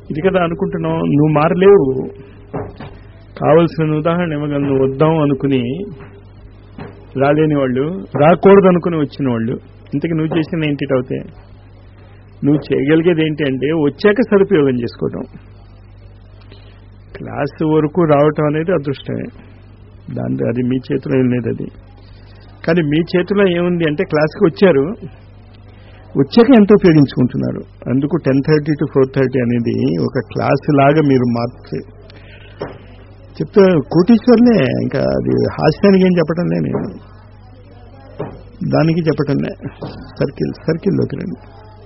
ఇది కదా అనుకుంటున్నావు నువ్వు మారలేవు కావలసిన ఉదాహరణ ఇవ్వగలను నువ్వు వద్దాం అనుకుని రాలేని వాళ్ళు రాకూడదు అనుకుని వచ్చిన వాళ్ళు ఇంతకు నువ్వు చేసిన ఏంటి అవుతాయి నువ్వు చేయగలిగేది ఏంటి అంటే వచ్చాక సదుపయోగం చేసుకోవటం క్లాస్ వరకు రావటం అనేది అదృష్టమే దాని అది మీ చేతిలో ఏం లేదు అది కానీ మీ చేతిలో ఏముంది అంటే క్లాస్కి వచ్చారు వచ్చాక ఎంత ఉపయోగించుకుంటున్నారు అందుకు ten thirty to four thirty అనేది ఒక క్లాస్ లాగా మీరు మార్చి చెప్తే కోటీశ్వర్లే ఇంకా అది హాస్యానికి ఏం చెప్పటంలే నేను దానికి చెప్పటంలే సర్కిల్ సర్కిల్లోకి రండి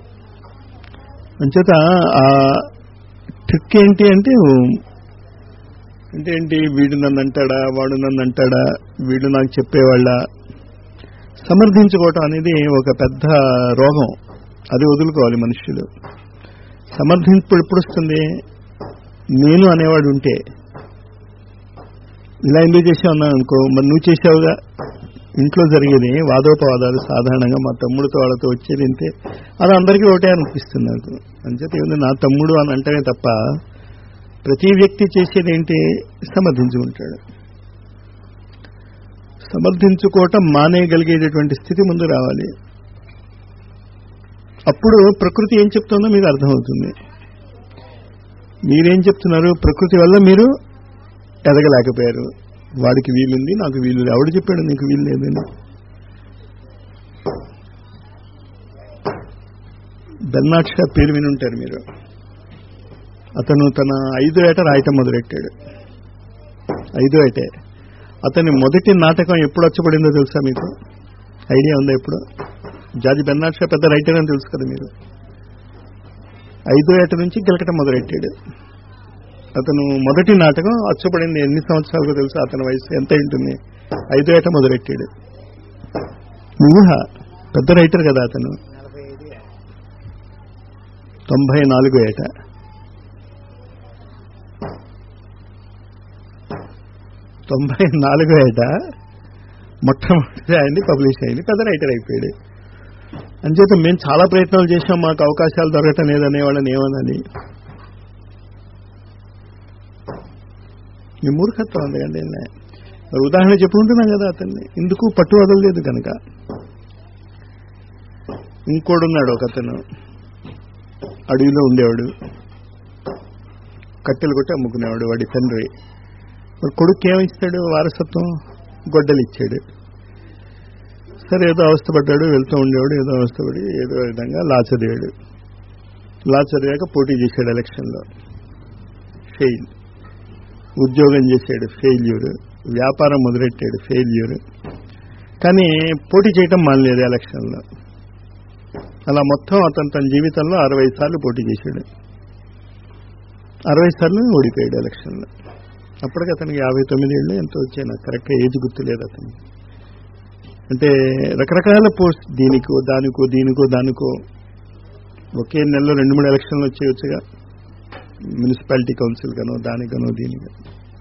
అంచేత ఆ ట్రిక్ ఏంటి అంటే అంటే ఏంటి వీడు నన్ను అంటాడా వాడు నన్ను అంటాడా వీడు నాకు చెప్పేవాళ్ళ సమర్థించుకోవటం అనేది ఒక పెద్ద రోగం అది వదులుకోవాలి మనుషులు సమర్థింపు ఎప్పుడు వస్తుంది నేను అనేవాడు ఉంటే ఇలా ఎందుకు చేసావు అన్నాను అనుకో మరి నువ్వు చేసావుగా ఇంట్లో జరిగేది వాదోపవాదాలు సాధారణంగా మా తమ్ముడితో వాళ్ళతో వచ్చేది ఇంతే అది అందరికీ ఒకటే అనిపిస్తుంది నాకు అంచేత ఏముంది నా తమ్ముడు అని అంటేనే తప్ప ప్రతి వ్యక్తి చేసేది ఏంటి సమర్థించుకుంటాడు సమర్థించుకోవటం మానేయగలిగేటటువంటి స్థితి ముందు రావాలి అప్పుడు ప్రకృతి ఏం చెప్తుందో మీకు అర్థమవుతుంది మీరేం చెప్తున్నారు ప్రకృతి వల్ల మీరు ఎదగలేకపోయారు వాడికి వీలుంది నాకు వీలు లేదు ఎవడు చెప్పాడు నీకు వీలు లేదని బెన్నాట్ షా పేరు విని ఉంటారు మీరు అతను తన ఐదో ఏట రాయటం మొదలెట్టాడు ఐదో ఏటే అతని మొదటి నాటకం ఎప్పుడు వచ్చబడిందో తెలుసా మీకు ఐడియా ఉందా ఎప్పుడు జార్జ్ బెన్నాట్ షా పెద్ద రైటర్ అని తెలుసు కదా మీరు ఐదో ఏట నుంచి గెలకటం మొదలెట్టాడు అతను మొదటి నాటకం అచ్చబడింది ఎన్ని సంవత్సరాలకు తెలుసు అతని వయసు ఎంత ఉంటుంది ఐదో ఏట మొదలెట్టాడు ఊహ పెద్ద రైటర్ కదా అతను తొంభై నాలుగో ఏట తొంభై నాలుగో ఏట మొట్టమొదటి ఆయన్ని పబ్లిష్ అయింది పెద్ద రైటర్ అయిపోయాడు అంచేత మేము చాలా ప్రయత్నాలు చేసాం మాకు అవకాశాలు దొరకటం లేదనే వాళ్ళని ఏమనాలి మీ మూర్ఖత్వం ఉంది కండి మరి ఉదాహరణ చెప్పుకుంటున్నాం కదా అతన్ని ఎందుకు పట్టు వదలలేదు కనుక ఇంకోడున్నాడు ఒక అతను అడవిలో ఉండేవాడు కట్టెలు కొట్టి అమ్ముకునేవాడు వాడి తండ్రి మరి కొడుకు ఏమిస్తాడు వారసత్వం గొడ్డలు ఇచ్చాడు సరే ఏదో అవస్థపడ్డాడు వెళ్తూ ఉండేవాడు ఏదో అవస్థపడి ఏదో విధంగా లా చదివాడు లా చదివాక పోటీ చేశాడు ఎలక్షన్లో ఫెయిల్ ఉద్యోగం చేశాడు ఫెయిల్యూర్ వ్యాపారం మొదలెట్టాడు ఫెయిల్యూర్ కానీ పోటీ చేయటం మానలేదు ఎలక్షన్లో అలా మొత్తం అతను తన జీవితంలో అరవై సార్లు పోటీ చేశాడు అరవై సార్లు ఓడిపోయాడు ఎలక్షన్లో అప్పటికి అతనికి యాభై తొమ్మిది ఏళ్ళు ఎంతో వచ్చాయి నాకు కరెక్ట్గా ఏజ్ గుర్తులేదు అతను అంటే రకరకాల పోస్ట్ దీనికో దానికో దీనికో దానికో ఒకే నెలలో రెండు మూడు ఎలక్షన్లు వచ్చేయచ్చుగా మున్సిపాలిటీ కౌన్సిల్ కనో దానికనో దీనికనో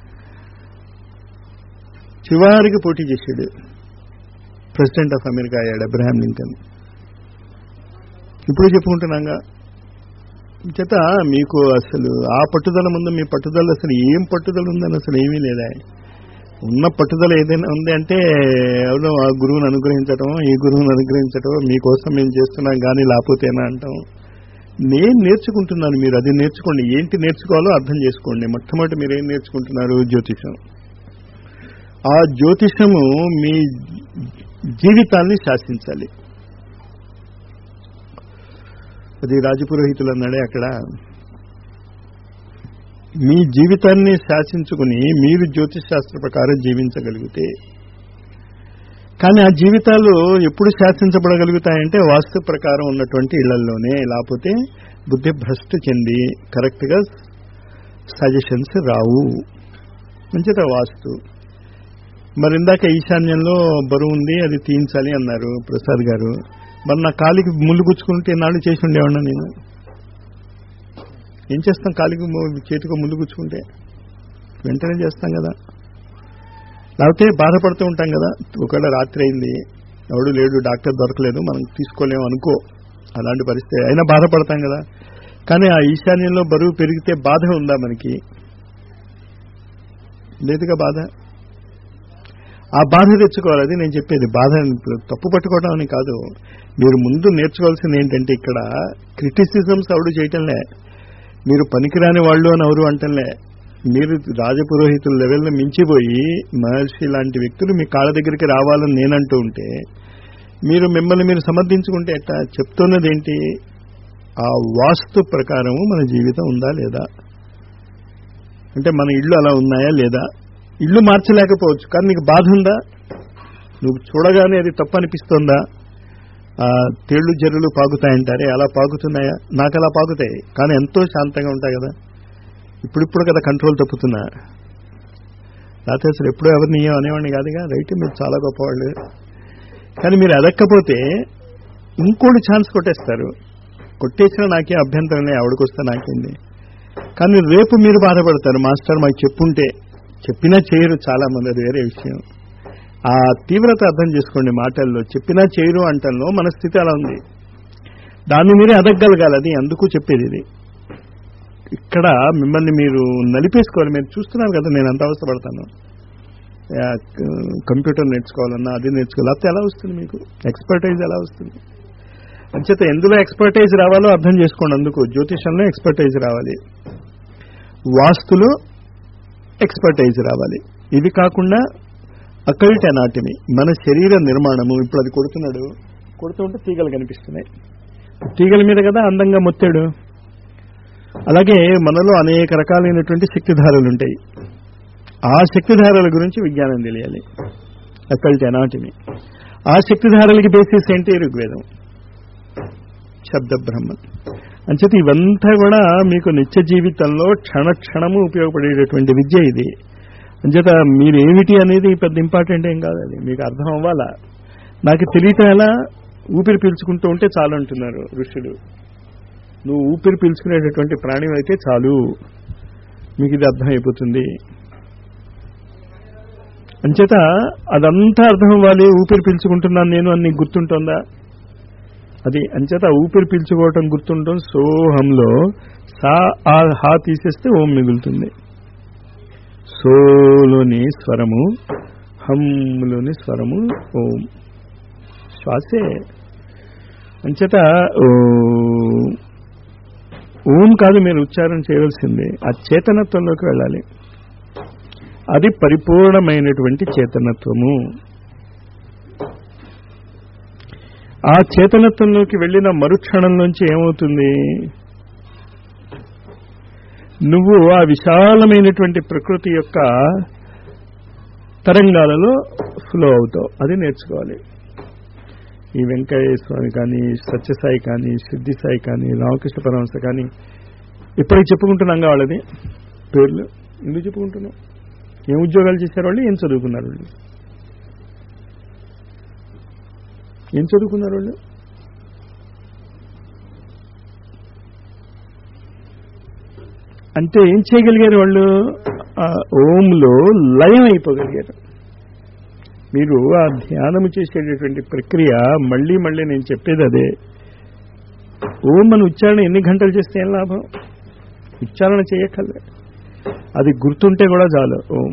చివరికి పోటీ చేశాడు ప్రెసిడెంట్ ఆఫ్ అమెరికా అయ్యాడు అబ్రహాం లింకన్ ఇప్పుడు చెప్పుకుంటున్నాగా చేత మీకు అసలు ఆ పట్టుదల ముందు మీ పట్టుదల అసలు ఏం పట్టుదల ఉందని అసలు ఏమీ లేదా ఉన్న పట్టుదల ఏదైనా ఉంది అంటే ఎవరో ఆ గురువుని అనుగ్రహించటం ఈ గురువుని అనుగ్రహించటం మీకోసం మేము చేస్తున్నాం కానీ లేకపోతేనా అంటాం నేను నేర్చుకుంటున్నాను మీరు అది నేర్చుకోండి ఏంటి నేర్చుకోవాలో అర్థం చేసుకోండి మొట్టమొదటి మీరు ఏం నేర్చుకుంటున్నారు జ్యోతిషం ఆ జ్యోతిషము మీ జీవితాన్ని శాసించాలి అది రాజపురోహితులు అన్నాడే అక్కడ మీ జీవితాన్ని శాసించుకుని మీరు జ్యోతిష్ శాస్త్ర ప్రకారం జీవించగలిగితే కానీ ఆ జీవితాలు ఎప్పుడు శాసించబడగలుగుతాయంటే వాస్తు ప్రకారం ఉన్నటువంటి ఇళ్లలోనే లేకపోతే బుద్ధి భ్రష్టు చెంది కరెక్ట్గా సజెషన్స్ రావు మంచిదా వాస్తు మరి ఇందాక ఈశాన్యంలో బరువు ఉంది అది తీయించాలి అన్నారు ప్రసాద్ గారు మరి నా కాలికి ముళ్ళు గుచ్చుకుంటే నాడు చేసి ఉండేవాడినా నేను ఏం చేస్తాం కాలికి చేతికి ముళ్ళు గుచ్చుకుంటే వెంటనే చేస్తాం కదా లేకపోతే బాధపడుతూ ఉంటాం కదా ఒకవేళ రాత్రి అయింది ఎవడు లేడు డాక్టర్ దొరకలేదు మనం తీసుకోలేము అనుకో అలాంటి పరిస్థితి అయినా బాధపడతాం కదా కానీ ఆ ఈశాన్యంలో బరువు పెరిగితే బాధ ఉందా మనకి లేదుగా బాధ ఆ బాధ తెచ్చుకోవాలి అది నేను చెప్పేది బాధ తప్పు పట్టుకోవడం అని కాదు మీరు ముందు నేర్చుకోవాల్సింది ఏంటంటే ఇక్కడ క్రిటిసిజమ్స్ ఎవడు చేయటంలే మీరు పనికిరాని వాళ్ళు అని ఎవరు అంటంలే మీరు రాజపురోహితుల లెవెల్ని మించిపోయి మహర్షి లాంటి వ్యక్తులు మీ కాళ్ళ దగ్గరికి రావాలని నేనంటూ ఉంటే మీరు మిమ్మల్ని మీరు సమర్థించుకుంటే ఎట్లా చెప్తున్నది ఏంటి ఆ వాస్తు ప్రకారము మన జీవితం ఉందా లేదా అంటే మన ఇళ్ళు అలా ఉన్నాయా లేదా ఇల్లు మార్చలేకపోవచ్చు కానీ నీకు బాధ ఉందా నువ్వు చూడగానే అది తప్పు అనిపిస్తుందా ఆ తేళ్లు జర్రులు పాకుతాయంటారే అలా పాకుతున్నాయా నాకు అలా పాకుతాయి కానీ ఎంతో శాంతంగా ఉంటాయి కదా ఇప్పుడిప్పుడు కదా కంట్రోల్ తప్పుతున్నా లేకపోతే అసలు ఎప్పుడూ ఎవరిని ఏం అనేవాడిని కాదుగా రైట్ మీరు చాలా గొప్పవాళ్ళు కానీ మీరు ఎదక్కపోతే ఇంకోటి ఛాన్స్ కొట్టేస్తారు కొట్టేసినా నాకే అభ్యంతరం లేదు ఆవిడకొస్తే నాకేంది కానీ రేపు మీరు బాధపడతారు మాస్టర్ మాకు చెప్పుంటే చెప్పినా చేయరు చాలా మంది అది వేరే విషయం ఆ తీవ్రత అర్థం చేసుకోండి మాటల్లో చెప్పినా చేయరు అంటల్లో మన స్థితి అలా ఉంది దాన్ని మీరే అదగ్గలగాలి అది అందుకు చెప్పేది ఇది ఇక్కడ మిమ్మల్ని మీరు నలిపేసుకోవాలి మీరు చూస్తున్నారు కదా నేను అంత అవసరపడతాను ఆ, కంప్యూటర్ నేర్చుకోవాలన్నా అది నేర్చుకోవాలి లేకపోతే ఎలా వస్తుంది మీకు ఎక్స్పర్టైజ్ ఎలా వస్తుంది అంచేత ఎందులో ఎక్స్పర్టైజ్ రావాలో అర్థం చేసుకోండి అందుకు జ్యోతిషంలో ఎక్స్పర్టైజ్ రావాలి వాస్తులో ఎక్స్పర్టైజ్ రావాలి ఇవి కాకుండా అకల్ట్ అనాటమీ మన శరీర నిర్మాణము ఇప్పుడు అది కొడుతున్నాడు కొడుతుంటే తీగలు కనిపిస్తున్నాయి తీగల మీద కదా అందంగా మొత్తాడు అలాగే మనలో అనేక రకాలైనటువంటి శక్తిధారలు ఉంటాయి ఆ శక్తిధారల గురించి విజ్ఞానం తెలియాలి అకల్ట్ అనాటమీ ఆ శక్తిధారలకి బేసిస్ ఏంటి ఋగ్వేదం శబ్ద బ్రహ్మం అంచేత ఇవంతా కూడా మీకు నిత్య జీవితంలో క్షణ క్షణము ఉపయోగపడేటటువంటి విద్య ఇది అంచేత మీరు ఏమిటి అనేది పెద్ద ఇంపార్టెంట్ ఏం కాదు అది మీకు అర్థం అవ్వాలా నాకు తెలియటం ఎలా ఊపిరి పీల్చుకుంటూ ఉంటే చాలు అంటున్నారు ఋషులు నువ్వు ఊపిరి పీల్చుకునేటటువంటి ప్రాణి అయితే చాలు మీకు ఇది అర్థమైపోతుంది అంచేత అదంతా అర్థం అవ్వాలి ఊపిరి పీల్చుకుంటున్నాను నేను అని నీకు గుర్తుంటుందా అది అంచేత ఊపిరి పీల్చుకోవటం గుర్తుండటం సోహంలో సా ఆ హా తీసేస్తే ఓం మిగులుతుంది సోలోని స్వరము హంలోని స్వరము ఓం శ్వాసే అంచేత ఓ, ఓం కాదు మీరు ఉచ్చారణ చేయవలసింది ఆ చేతనత్వంలోకి వెళ్ళాలి అది పరిపూర్ణమైనటువంటి చేతనత్వము ఆ చేతనత్వంలోకి వెళ్ళిన మరుక్షణంలోంచి ఏమవుతుంది నువ్వు ఆ విశాలమైనటువంటి ప్రకృతి యొక్క తరంగాలలో ఫ్లో అవుతావు అది నేర్చుకోవాలి ఈ వెంకయ్య స్వామి కానీ సత్యసాయి కానీ సిద్ధి సాయి కానీ రామకృష్ణ పరమహంస కానీ ఇప్పటికి చెప్పుకుంటున్నాం వాళ్ళది పేర్లు ఎందుకు చెప్పుకుంటున్నాం ఏం ఉద్యోగాలు చేశారు వాళ్ళు ఏం చదువుకున్నారు వాళ్ళు ఏం చదువుకున్నారు వాళ్ళు అంటే ఏం చేయగలిగారు వాళ్ళు ఆ ఓంలో లయం అయిపోగలిగారు మీరు ఆ ధ్యానము చేసేటటువంటి ప్రక్రియ మళ్ళీ మళ్ళీ నేను చెప్పేది అదే ఓం మన ఉచ్చారణ ఎన్ని గంటలు చేస్తే ఏం లాభం ఉచ్చారణ చేయక్కర్లే అది గుర్తుంటే కూడా చాలు ఓం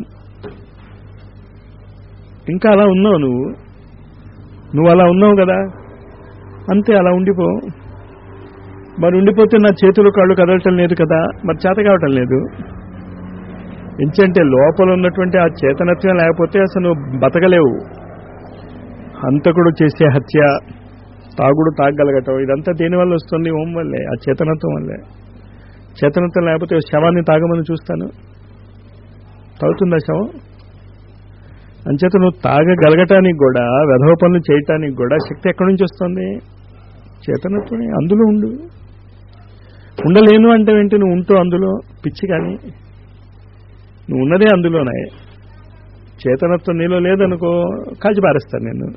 ఇంకా అలా ఉన్నావు నువ్వు నువ్వు అలా ఉన్నావు కదా అంతే అలా ఉండిపో మరి ఉండిపోతే నా చేతులు కాళ్ళు కదలటం లేదు కదా మరి చేత కావటం లేదు ఎంచంటే లోపల ఉన్నటువంటి ఆ చేతనత్వం లేకపోతే అసలు నువ్వు బతకలేవు హంతకుడు చేసే హత్య తాగుడు తాగగలగటం ఇదంతా దేనివల్ల వస్తుంది ఓం వల్లే ఆ చేతనత్వం వల్లే చేతనత్వం లేకపోతే ఓ శవాన్ని తాగమని చూస్తాను తాగుతుందా శవం అంచేత నువ్వు తాగగలగటానికి కూడా వెధవ పనులు చేయటానికి కూడా శక్తి ఎక్కడి నుంచి వస్తుంది చేతనత్వమే అందులో ఉండు ఉండలేను అంటే ఏంటి నువ్వు ఉంటూ అందులో పిచ్చి కానీ నువ్వు ఉన్నదే అందులోనే చేతనత్వం నీలో లేదనుకో కాల్చి పారేస్తాను నేను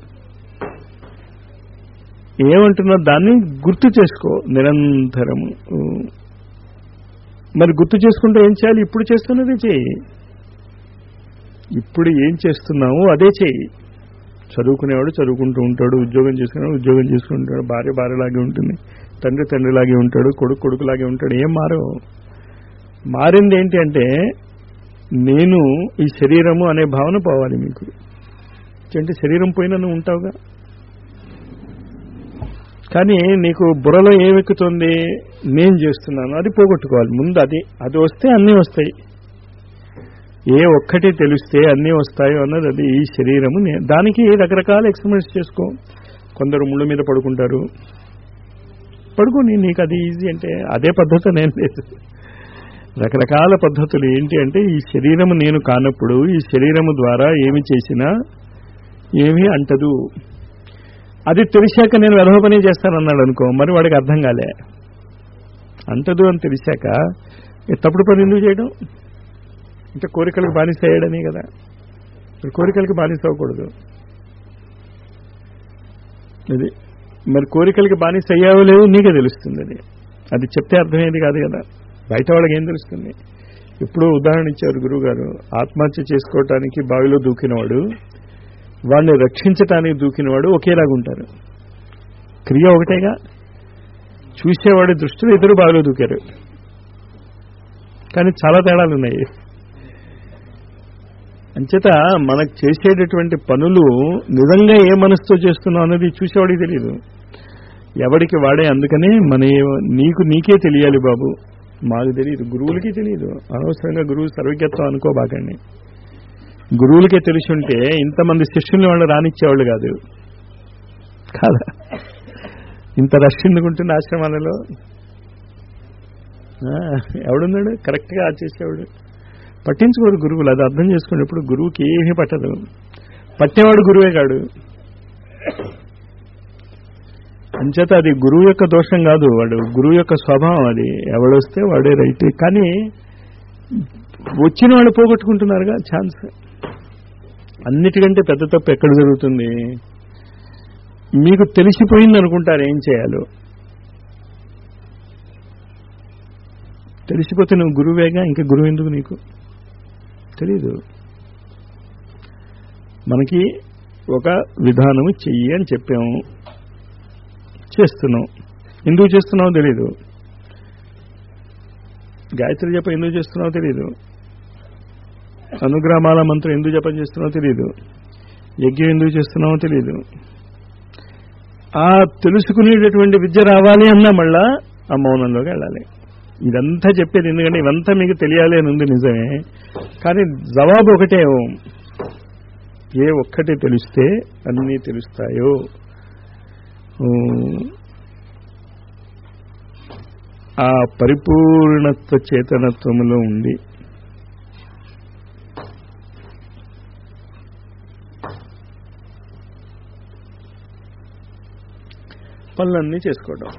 ఏమంటున్నా దాన్ని గుర్తు చేసుకో నిరంతరము మరి గుర్తు చేసుకుంటే ఏం చేయాలి ఇప్పుడు చేస్తున్నదే చేయి ఇప్పుడు ఏం చేస్తున్నావు అదే చేయి చదువుకునేవాడు చదువుకుంటూ ఉంటాడు ఉద్యోగం చేసుకునేవాడు ఉద్యోగం చేసుకుంటాడు భార్య భార్యలాగే ఉంటుంది తండ్రి తండ్రిలాగే ఉంటాడు కొడుకు కొడుకులాగే ఉంటాడు ఏం మారవు మారింది ఏంటి అంటే నేను ఈ శరీరము అనే భావన పోవాలి మీకు అంటే శరీరం పోయినా నువ్వు ఉంటావుగా కానీ నీకు బుర్రలో ఏమెక్కుతుంది నేను చేస్తున్నాను అది పోగొట్టుకోవాలి ముందు అది అది వస్తే అన్నీ వస్తాయి ఏ ఒక్కటి తెలిస్తే అన్నీ వస్తాయో అన్నది అది ఈ శరీరము నే- దానికి రకరకాల ఎక్స్పెరిమెంట్స్ చేసుకో కొందరు ముళ్ళ మీద పడుకుంటారు పడుకోని నీకు అది ఈజీ అంటే అదే పద్ధతి నేను లేదు రకరకాల పద్ధతులు ఏంటి అంటే ఈ శరీరము నేను కానప్పుడు ఈ శరీరము ద్వారా ఏమి చేసినా ఏమీ అంటదు అది తెలిసాక నేను వెధవ పని చేస్తానన్నాడు అనుకో మరి వాడికి అర్థం కాలే అంటదు అని తెలిసాక ఈ తప్పుడు పని ఎందుకు చేయడం అంటే కోరికలకు బానిస అయ్యాడని కదా మరి కోరికలకి బానిస అవ్వకూడదు అది మరి కోరికలకి బానిస అయ్యావో లేదో నీకే తెలుస్తుంది అది అది చెప్తే అర్థమయ్యేది కాదు కదా బయట వాళ్ళకి ఏం తెలుస్తుంది ఇప్పుడు ఉదాహరణ ఇచ్చారు గురువు గారు ఆత్మహత్య చేసుకోవటానికి బావిలో దూకినవాడు వాడిని రక్షించటానికి దూకినవాడు ఒకేలాగా ఉంటారు క్రియ ఒకటేగా చూసేవాడి దృష్టిలో ఇద్దరు బావిలో దూకారు కానీ చాలా తేడాలు ఉన్నాయి అంచేత మనకు చేసేటటువంటి పనులు నిజంగా ఏ మనసుతో చేస్తున్నాం అనేది చూసేవాడికి తెలియదు ఎవడికి వాడే అందుకనే మన ఏ- నీకు నీకే తెలియాలి బాబు మాకు తెలియదు గురువులకి తెలియదు అనవసరంగా గురువు సర్వజ్ఞత్వం అనుకోబాకండి గురువులకే తెలిసి ఉంటే ఇంతమంది శిష్యుల్ని వాళ్ళు రానిచ్చేవాళ్ళు కాదు కాదా ఇంత రష్ ఎందుకుంటుంది ఆశ్రమాలలో ఆ, ఎవడున్నాడు కరెక్ట్గా చేసేవాడు పట్టించుకోరు గురువులు అది అర్థం చేసుకోండి ఇప్పుడు గురువుకి ఏమీ పట్టదు పట్టేవాడు గురువే కాడు అంచేత అది గురువు యొక్క దోషం కాదు వాడు గురువు యొక్క స్వభావం అది ఎవడొస్తే వాడే రైట్ కానీ వచ్చిన వాడు పోగొట్టుకుంటున్నారుగా ఛాన్స్ అన్నిటికంటే పెద్ద తప్పు ఎక్కడ జరుగుతుంది మీకు తెలిసిపోయింది అనుకుంటారు ఏం చేయాలో తెలిసిపోతే నువ్వు గురువేగా ఇంకా గురువు ఎందుకు నీకు తెలీదు మనకి ఒక విధానం చెయ్యి అని చెప్పాము చేస్తున్నాం ఎందుకు చేస్తున్నావో తెలీదు గాయత్రి జపం ఎందుకు చేస్తున్నావో తెలీదు అనుగ్రామాల మంత్రం ఎందుకు జపం చేస్తున్నావో తెలీదు యజ్ఞం ఎందుకు చేస్తున్నావో తెలీదు ఆ తెలుసుకునేటటువంటి విద్య రావాలి అన్నా మళ్ళా ఆ మౌనంలోకి వెళ్ళాలి ఇదంతా చెప్పేది ఎందుకంటే ఇవంతా మీకు తెలియాలి అని ఉంది నిజమే కానీ జవాబు ఒకటే ఓం ఏ ఒక్కటి తెలిస్తే అన్నీ తెలుస్తాయో ఉమ్, ఆ పరిపూర్ణత్వ చేతనత్వములో ఉండి పనులన్నీ చేసుకోవడం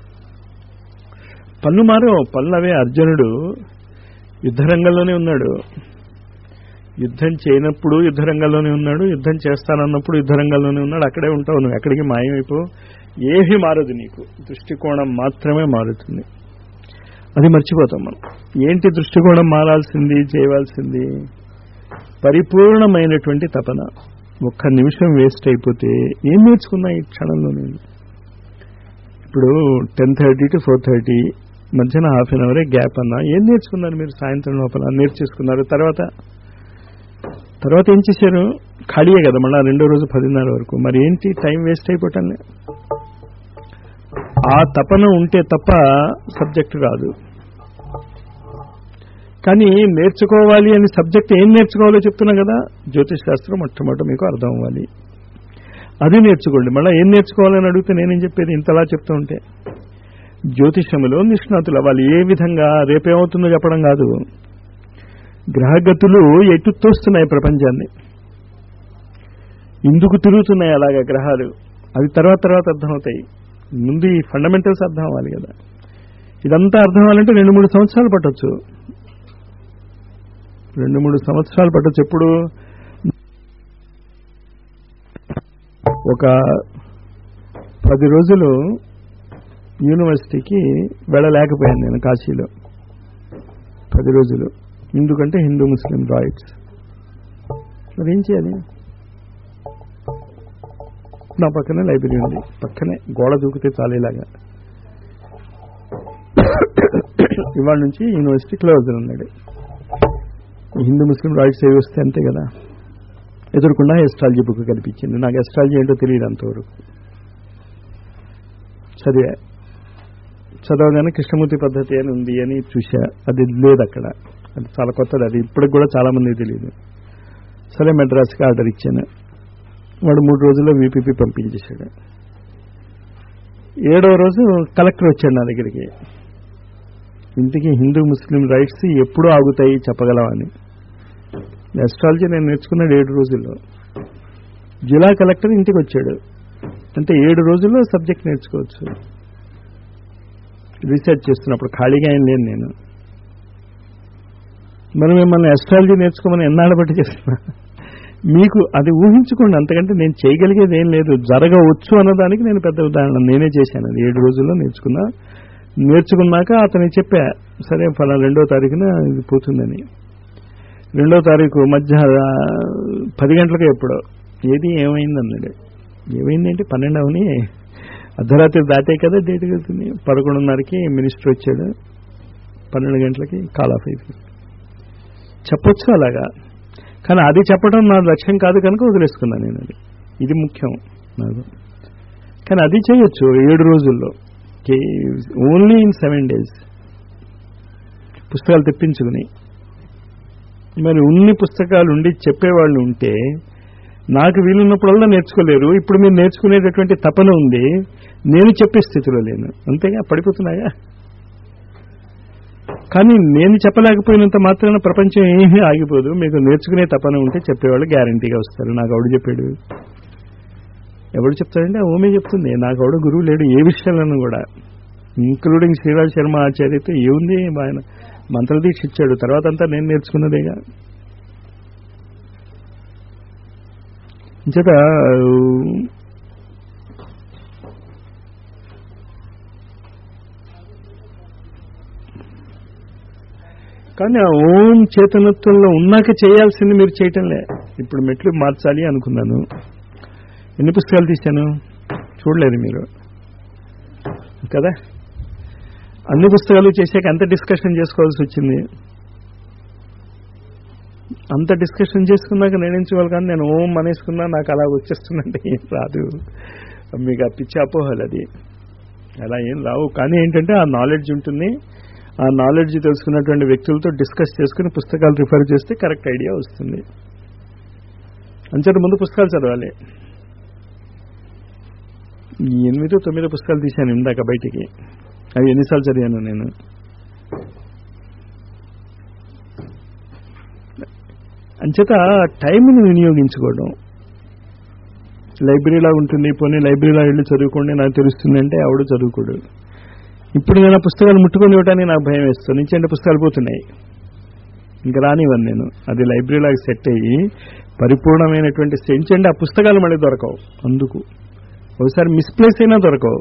పనులు మారో పనులు అవే అర్జునుడు యుద్ధరంగంలోనే ఉన్నాడు యుద్ధం చేయనప్పుడు యుద్ధరంగంలోనే ఉన్నాడు యుద్ధం చేస్తానన్నప్పుడు యుద్ధరంగంలోనే ఉన్నాడు అక్కడే ఉంటావు నువ్వు ఎక్కడికి మాయమైపో ఏమీ మారదు నీకు దృష్టికోణం మాత్రమే మారుతుంది అది మర్చిపోతాం మనం ఏంటి దృష్టికోణం మారాల్సింది చేయవలసింది పరిపూర్ణమైనటువంటి తపన ఒక్క నిమిషం వేస్ట్ అయిపోతే ఏం నేర్చుకున్నా ఈ క్షణంలో నేను ఇప్పుడు ten thirty to four thirty మధ్యాహ్నం హాఫ్ అన్ అవరే గ్యాప్ అన్నా ఏం నేర్చుకున్నారు మీరు సాయంత్రం లోపల నేర్చేసుకున్నారు తర్వాత తర్వాత ఏం చేశారు ఖాళీయే కదా మళ్ళీ రెండో రోజు పదిన్నర వరకు మరి ఏంటి టైం వేస్ట్ అయిపోవటం లే. ఆ తపన ఉంటే తప్ప సబ్జెక్ట్ రాదు కానీ నేర్చుకోవాలి అని సబ్జెక్ట్ ఏం నేర్చుకోవాలో చెప్తున్నా కదా జ్యోతిష్ శాస్త్రం మొట్టమొదటి మీకు అర్థం అవ్వాలి అది నేర్చుకోండి మళ్ళీ ఏం నేర్చుకోవాలని అడిగితే నేనేం చెప్పేది ఇంతలా చెప్తూ ఉంటే జ్యోతిషములో నిష్ణాతులు అవ్వాలి ఏ విధంగా రేపేమవుతుందో చెప్పడం కాదు గ్రహగతులు ఎటు తోస్తున్నాయి ప్రపంచాన్ని ఎందుకు తిరుగుతున్నాయి అలాగా గ్రహాలు అవి తర్వాత తర్వాత అర్థమవుతాయి ముందు ఈ ఫండమెంటల్స్ అర్థం అవ్వాలి కదా ఇదంతా అర్థం అవ్వాలంటే రెండు మూడు సంవత్సరాలు పట్టొచ్చు రెండు మూడు సంవత్సరాలు పట్టొచ్చు ఎప్పుడు ఒక పది రోజులు యూనివర్సిటీకి వెళ్ళలేకపోయాను నేను కాశీలో పది రోజులు ఎందుకంటే హిందూ ముస్లిం రైట్స్ మరి ఏం చేయాలి నా పక్కనే లైబ్రరీ ఉంది పక్కనే గోడ దూకితే చాలేలాగా ఇవాళ నుంచి యూనివర్సిటీ క్లోజ్ ఉన్నాడు హిందూ ముస్లిం రైట్స్ ఏవి వస్తే అంతే కదా ఎదురుకుండా ఎస్ట్రాలజీ బుక్ కనిపించింది నాకు ఎస్ట్రాలజీ ఏంటో తెలియదు అంతవరకు చదివా చదవగానే కృష్ణమూర్తి పద్ధతి అని ఉంది అని చూసా అది లేదు అక్కడ అది చాలా కొత్తది అది ఇప్పటికి కూడా చాలా మందికి తెలియదు సరే మెడ్రాస్కి ఆర్డర్ ఇచ్చాను వాడు మూడు రోజుల్లో వీపీపీ పంపించేశాడు ఏడవ రోజు కలెక్టర్ వచ్చాడు నా దగ్గరికి ఇంటికి హిందూ ముస్లిం రైట్స్ ఎప్పుడు ఆగుతాయి చెప్పగలవని ఎస్ట్రాలజీ నేను నేర్చుకున్నాడు ఏడు రోజుల్లో జిల్లా కలెక్టర్ ఇంటికి వచ్చాడు అంటే ఏడు రోజుల్లో సబ్జెక్ట్ నేర్చుకోవచ్చు రీసెర్చ్ చేస్తున్నప్పుడు ఖాళీగా ఏం లేను నేను మరి మిమ్మల్ని ఎస్ట్రాలజీ నేర్చుకోమని ఎన్నాళ్ళ బట్టి చేస్తున్నా మీకు అది ఊహించుకోండి అంతకంటే నేను చేయగలిగేది ఏం లేదు జరగవచ్చు అన్నదానికి నేను పెద్ద ఉదాహరణ నేనే చేశాను అది ఏడు రోజుల్లో నేర్చుకున్నా నేర్చుకున్నాక అతనికి చెప్పా సరే ఫలా రెండో తారీఖున ఇది పోతుందని రెండో తారీఖు మధ్య పది గంటలకు ఎప్పుడో ఏది ఏమైంది అన్నాడు ఏమైందంటే పన్నెండు అవని అర్ధరాత్రి దాటే కదా డేట్ వెళ్తుంది పదకొండున్నరకి మినిస్టర్ వచ్చాడు పన్నెండు గంటలకి కాల్ ఆఫ్ అయిపోయింది చెప్పొచ్చు అలాగా కానీ అది చెప్పడం నా లక్ష్యం కాదు కనుక వదిలేసుకున్నాను నేను అది ఇది ముఖ్యం నాకు కానీ అది చేయొచ్చు ఏడు రోజుల్లో ఓన్లీ ఇన్ సెవెన్ డేస్ పుస్తకాలు తెప్పించుకుని మరి ఉన్ని పుస్తకాలు ఉండి చెప్పేవాళ్ళు ఉంటే నాకు వీలున్నప్పుడల్లా నేర్చుకోలేరు ఇప్పుడు మీరు నేర్చుకునేటటువంటి తపన ఉంది నేను చెప్పే స్థితిలో లేను అంతేగా పడిపోతున్నాయా కానీ నేను చెప్పలేకపోయినంత మాత్రాన ప్రపంచం ఏమీ ఆగిపోదు మీకు నేర్చుకునే తపన ఉంటే చెప్పేవాళ్ళు గ్యారంటీగా వస్తారు నాకు ఆవిడ చెప్పాడు ఎవడు చెప్తాడంటే ఆ ఓమే చెప్తుంది నాకు ఆవిడ గురువు లేడు ఏ విషయాలను కూడా ఇంక్లూడింగ్ శ్రీరాజ్ శర్మ ఆచార్యతో ఏముంది ఆయన మంత్రదీక్ష ఇచ్చాడు తర్వాత అంతా నేను నేర్చుకున్నదేగా చేత కానీ ఆ ఓం చేతనత్వంలో ఉన్నాక చేయాల్సింది మీరు చేయటంలే ఇప్పుడు మెట్లు మార్చాలి అనుకున్నాను ఎన్ని పుస్తకాలు తీశాను చూడలేదు మీరు కదా అన్ని పుస్తకాలు చేశాక ఎంత డిస్కషన్ చేసుకోవాల్సి వచ్చింది అంత డిస్కషన్ చేసుకున్నాక నిర్ణయించుకోవాలి కానీ నేను ఓం అనేసుకున్నా నాకు అలా వచ్చేస్తుందంటే ఏం రాదు మీకు ఆ పిచ్చి అపోహలు అది అలా ఏం రావు కానీ ఏంటంటే ఆ నాలెడ్జ్ ఉంటుంది ఆ నాలెడ్జ్ తెలుసుకున్నటువంటి వ్యక్తులతో డిస్కస్ చేసుకుని పుస్తకాలు రిఫర్ చేస్తే కరెక్ట్ ఐడియా వస్తుంది అంచేత ముందు పుస్తకాలు చదవాలి ఎనిమిదో తొమ్మిదో పుస్తకాలు తీశాను ఇందాక బయటికి అవి ఎన్నిసార్లు చదివాను నేను అంచేత టైంని వినియోగించుకోవడం లైబ్రరీలా ఉంటుంది పోనీ లైబ్రరీలో వెళ్ళి చదువుకోండి నాకు తెలుస్తుంది అంటే ఆవిడ చదువుకోడు ఇప్పుడు నేను ఆ పుస్తకాలు ముట్టుకొని ఇవ్వడానికి నాకు భయం వేస్తుంది నుంచి అంటే పుస్తకాలు పోతున్నాయి ఇంకా రానివ్వను నేను అది లైబ్రరీలాగా సెట్ అయ్యి పరిపూర్ణమైనటువంటి సెంచ్ అంటే ఆ పుస్తకాలు మళ్ళీ దొరకవు అందుకు ఒకసారి మిస్ప్లేస్ అయినా దొరకవు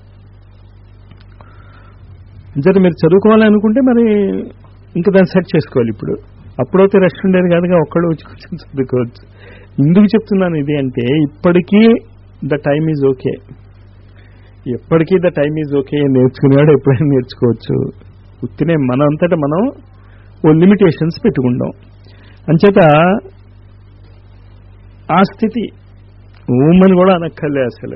అంచేత మీరు చదువుకోవాలనుకుంటే మరి ఇంకా దాన్ని సెట్ చేసుకోవాలి ఇప్పుడు అప్పుడైతే రెస్ట్ ఉండేది కాదుగా ఒక్కడు వచ్చి కూర్చొని చదువుకోవచ్చు ఎందుకు చెప్తున్నాను ఇది అంటే ఇప్పటికీ ద టైమ్ ఈజ్ ఓకే ఎప్పటికీ ద టైమ్ ఈజ్ ఓకే నేర్చుకునేవాడు ఎప్పుడైనా నేర్చుకోవచ్చు ఉత్తినే మన అంతటా మనం ఓ లిమిటేషన్స్ పెట్టుకుంటాం అంచేత ఆ స్థితి ఊమని కూడా అనక్కర్లే అసలు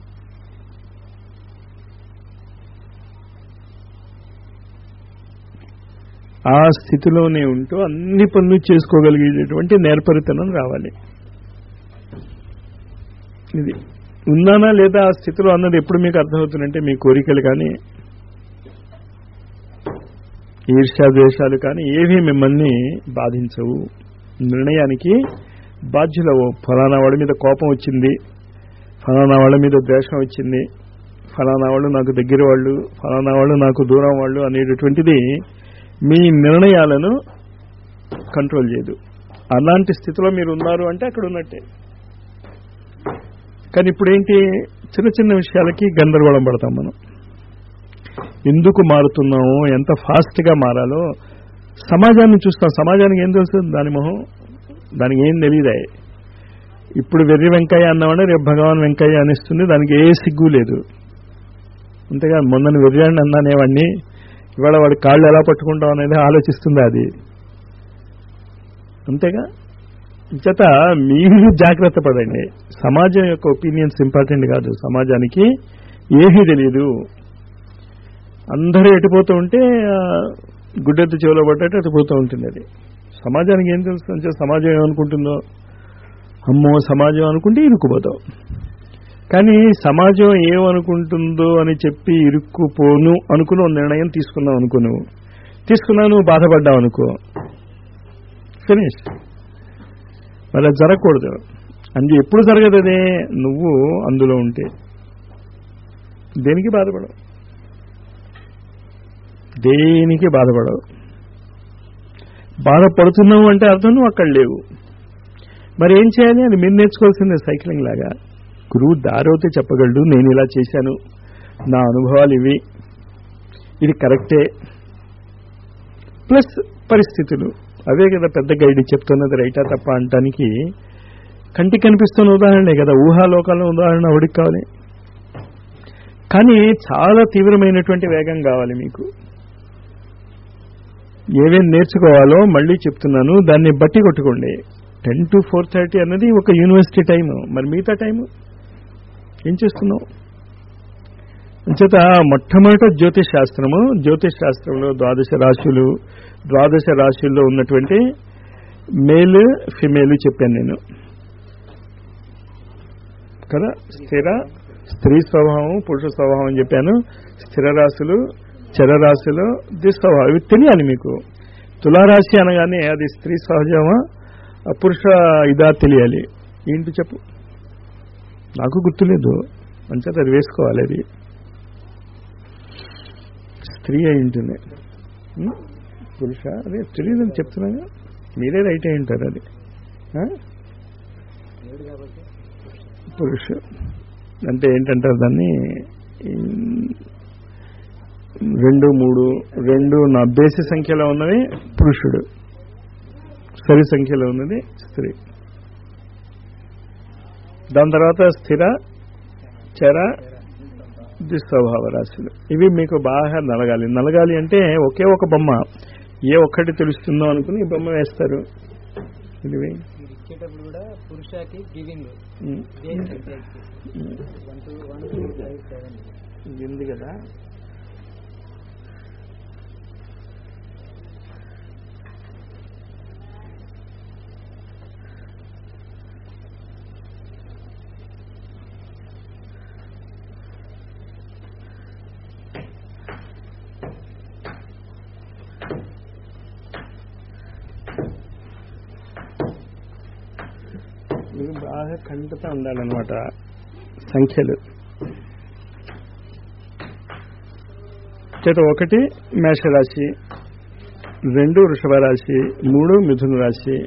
ఆ స్థితిలోనే ఉంటూ అన్ని పనులు చేసుకోగలిగేటటువంటి నేర్పరితనం రావాలి ఇది ఉన్నానా లేదా ఆ స్థితిలో అన్నది ఎప్పుడు మీకు అర్థమవుతుందంటే మీ కోరికలు కానీ ఈర్ష్యాద్వేషాలు కానీ ఏవి మిమ్మల్ని బాధించవు నిర్ణయానికి బాధ్యులవు ఫలానా వాడి మీద కోపం వచ్చింది ఫలానా వాళ్ళ మీద ద్వేషం వచ్చింది ఫలానా వాళ్ళు నాకు దగ్గర వాళ్ళు ఫలానా వాళ్ళు నాకు దూరం వాళ్ళు అనేటటువంటిది మీ నిర్ణయాలను కంట్రోల్ చేయదు అలాంటి స్థితిలో మీరు ఉన్నారు అంటే అక్కడ ఉన్నట్టే కానీ ఇప్పుడు ఏంటి చిన్న చిన్న విషయాలకి గందరగోళం పడతాం మనం ఎందుకు మారుతున్నామో ఎంత ఫాస్ట్గా మారాలో సమాజాన్ని చూస్తాం సమాజానికి ఏం తెలుసు దాని మొహం దానికి ఏం తెలియదే ఇప్పుడు వెర్రి వెంకయ్య అన్నవాడే రేపు భగవాన్ వెంకయ్య అనిస్తుంది దానికి ఏ సిగ్గు లేదు అంతేగా మొన్న వెర్రాన్ని అన్నానేవాడిని ఇవాళ వాడి కాళ్ళు ఎలా పట్టుకుంటాం అనేది ఆలోచిస్తుంది అది అంతేగా చేత మీరు జాగ్రత్త పడండి సమాజం యొక్క ఒపీనియన్స్ ఇంపార్టెంట్ కాదు సమాజానికి ఏమీ తెలియదు అందరూ ఎటుపోతూ ఉంటే ఆ, గుడ్డెత్తు చెవిలో పడ్డట్టు ఎటుపోతూ ఉంటుంది అది సమాజానికి ఏం తెలుసు అంటే సమాజం ఏమనుకుంటుందో అమ్మో సమాజం అనుకుంటే ఇరుక్కుపోతావు కానీ సమాజం ఏమనుకుంటుందో అని చెప్పి ఇరుక్కుపోను అనుకుని ఓ నిర్ణయం తీసుకున్నావు అనుకో నువ్వు తీసుకున్నావు నువ్వు బాధపడ్డావు అనుకో ఫినిష్ మరి అది జరగకూడదు అందు ఎప్పుడు జరగదు అదే నువ్వు అందులో ఉంటే దేనికి బాధపడవు దేనికి బాధపడవు బాధపడుతున్నావు అంటే అర్థం నువ్వు అక్కడ లేవు మరి ఏం చేయాలి అని మీరు నేర్చుకోవాల్సిందే సైక్లింగ్ లాగా గురువు దారవుతే చెప్పగలడు నేను ఇలా చేశాను నా అనుభవాలు ఇవి ఇది కరెక్టే ప్లస్ పరిస్థితులు అవే కదా పెద్ద గైడ్ చెప్తున్నది రైటా తప్ప అంటానికి కంటికి కనిపిస్తున్న ఉదాహరణే కదా ఊహాలోకాల ఉదాహరణ ఎవడికి కావాలి కానీ చాలా తీవ్రమైనటువంటి వేగం కావాలి మీకు ఏవేం నేర్చుకోవాలో మళ్ళీ చెప్తున్నాను దాన్ని బట్టి కొట్టుకోండి టెన్ టు ఫోర్ థర్టీ అన్నది ఒక యూనివర్సిటీ టైం మరి మిగతా టైం ఏం చేస్తున్నావు అంచేత మొట్టమొదట జ్యోతిష్ శాస్త్రము జ్యోతిష్ శాస్త్రంలో ద్వాదశ రాశులు ద్వాదశ రాశుల్లో ఉన్నటువంటి మేల్ ఫిమేల్ చెప్పాను నేను కదా స్థిర స్త్రీ స్వభావం పురుష స్వభావం అని చెప్పాను స్థిర రాశులు చరరాశులు దుస్వభావం ఇవి తెలియాలి మీకు తులారాశి అనగానే అది స్త్రీ సహజమా ఆ పురుష ఇదా తెలియాలి ఏంటి చెప్పు నాకు గుర్తులేదు మంచిగా అది వేసుకోవాలి అది స్త్రీ అయి ఉంటుంది ఉం? పురుష అదే తెలియదని చెప్తున్నాగా మీరే రైట్ అయి ఉంటారు అది ఆ? పురుష అంటే ఏంటంటారు దాన్ని ఉం, రెండు మూడు రెండు నా బేసి సంఖ్యలో ఉన్నది పురుషుడు సరి సంఖ్యలో ఉన్నది స్త్రీ దాని తర్వాత స్థిర చర దుస్వభావ రాశులు ఇవి మీకు బాగా నలగాలి నలగాలి అంటే ఒకే ఒక బొమ్మ ఏ ఒక్కటి తెలుస్తుందో అనుకుని ఈ బొమ్మ వేస్తారు ఇవి మీరు ఇచ్చేటప్పుడు కూడా పురుషకి giving um, one two one two five seven ఇది ఉంది కదా ఇవి బాగా ఖండిత ఉండాలన్నమాట సంఖ్యలు చేత ఒకటి మేషరాశి రెండు వృషభ రాశి మూడు మిథున రాశి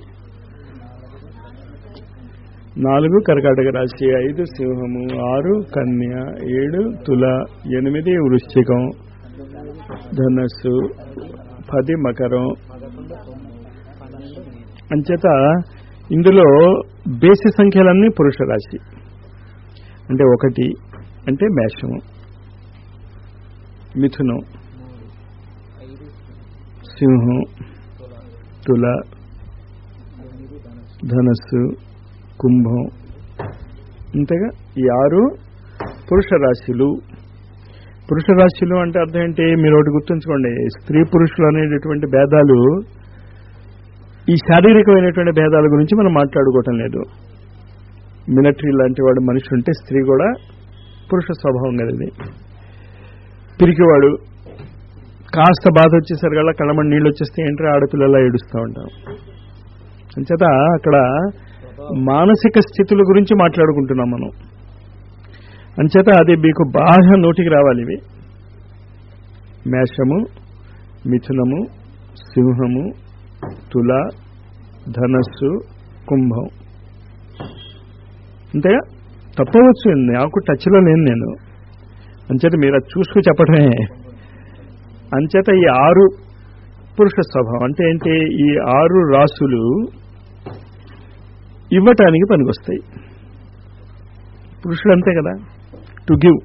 నాలుగు కర్కాటక రాశి ఐదు సింహము ఆరు కన్య ఏడు తుల ఎనిమిది వృశ్చికం ధనస్సు పది మకరం పదకొండు తొమ్మిది పన్నెండు మీనం అంచేత ఇందులో బేసి సంఖ్యలన్నీ పురుష రాశి అంటే ఒకటి అంటే మేషము మిథునం మూడు ఐదు సింహం తుల తుల ఎనిమిది ధనుసు ధనస్సు కుంభం అంతేగా ఈ ఆరు పురుష రాశులు పురుష రాశులు అంటే అర్థం ఏంటి మీరు ఒకటి గుర్తుంచుకోండి స్త్రీ పురుషులు అనేటటువంటి భేదాలు ఈ శారీరకమైనటువంటి భేదాల గురించి మనం మాట్లాడుకోవటం లేదు మిలిటరీ లాంటి వాడు మనిషి ఉంటే స్త్రీ కూడా పురుష స్వభావం కలది పిరికివాడు కాస్త బాధ వచ్చేసరికల్లా కళ్ళమని నీళ్ళు వచ్చేస్తే ఏంటంటే ఆడపిల్లలా ఏడుస్తూ ఉంటాం అంచేత అక్కడ మానసిక స్థితుల గురించి మాట్లాడుకుంటున్నాం మనం అంచేత అది మీకు బాగా నోటికి రావాలి ఇవి మేషము మిథునము సింహము తుల ధనస్సు కుంభం అంతేగా తప్పవచ్చు నాకు టచ్లో లేను నేను అంచేత మీరు అది చూసుకు చెప్పడమే అంచేత ఈ ఆరు పురుష స్వభావం అంటే ఏంటి ఈ ఆరు రాసులు ఇవ్వటానికి పనికొస్తాయి పురుషుడు అంతే కదా టు గివ్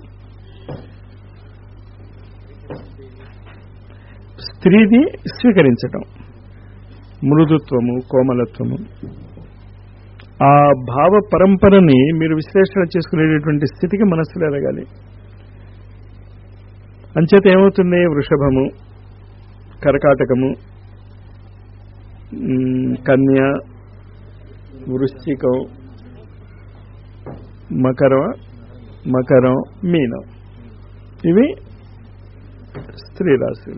స్త్రీది స్వీకరించటం మృదుత్వము కోమలత్వము ఆ భావ పరంపరని మీరు విశ్లేషణ చేసుకునేటటువంటి స్థితికి మనస్సులో ఎదగాలి అంచేత ఏమవుతుంది వృషభము కరకాటకము మ్, కన్య వృశ్చికం మకరం మకరం మీనం ఇవి స్త్రీ రాశులు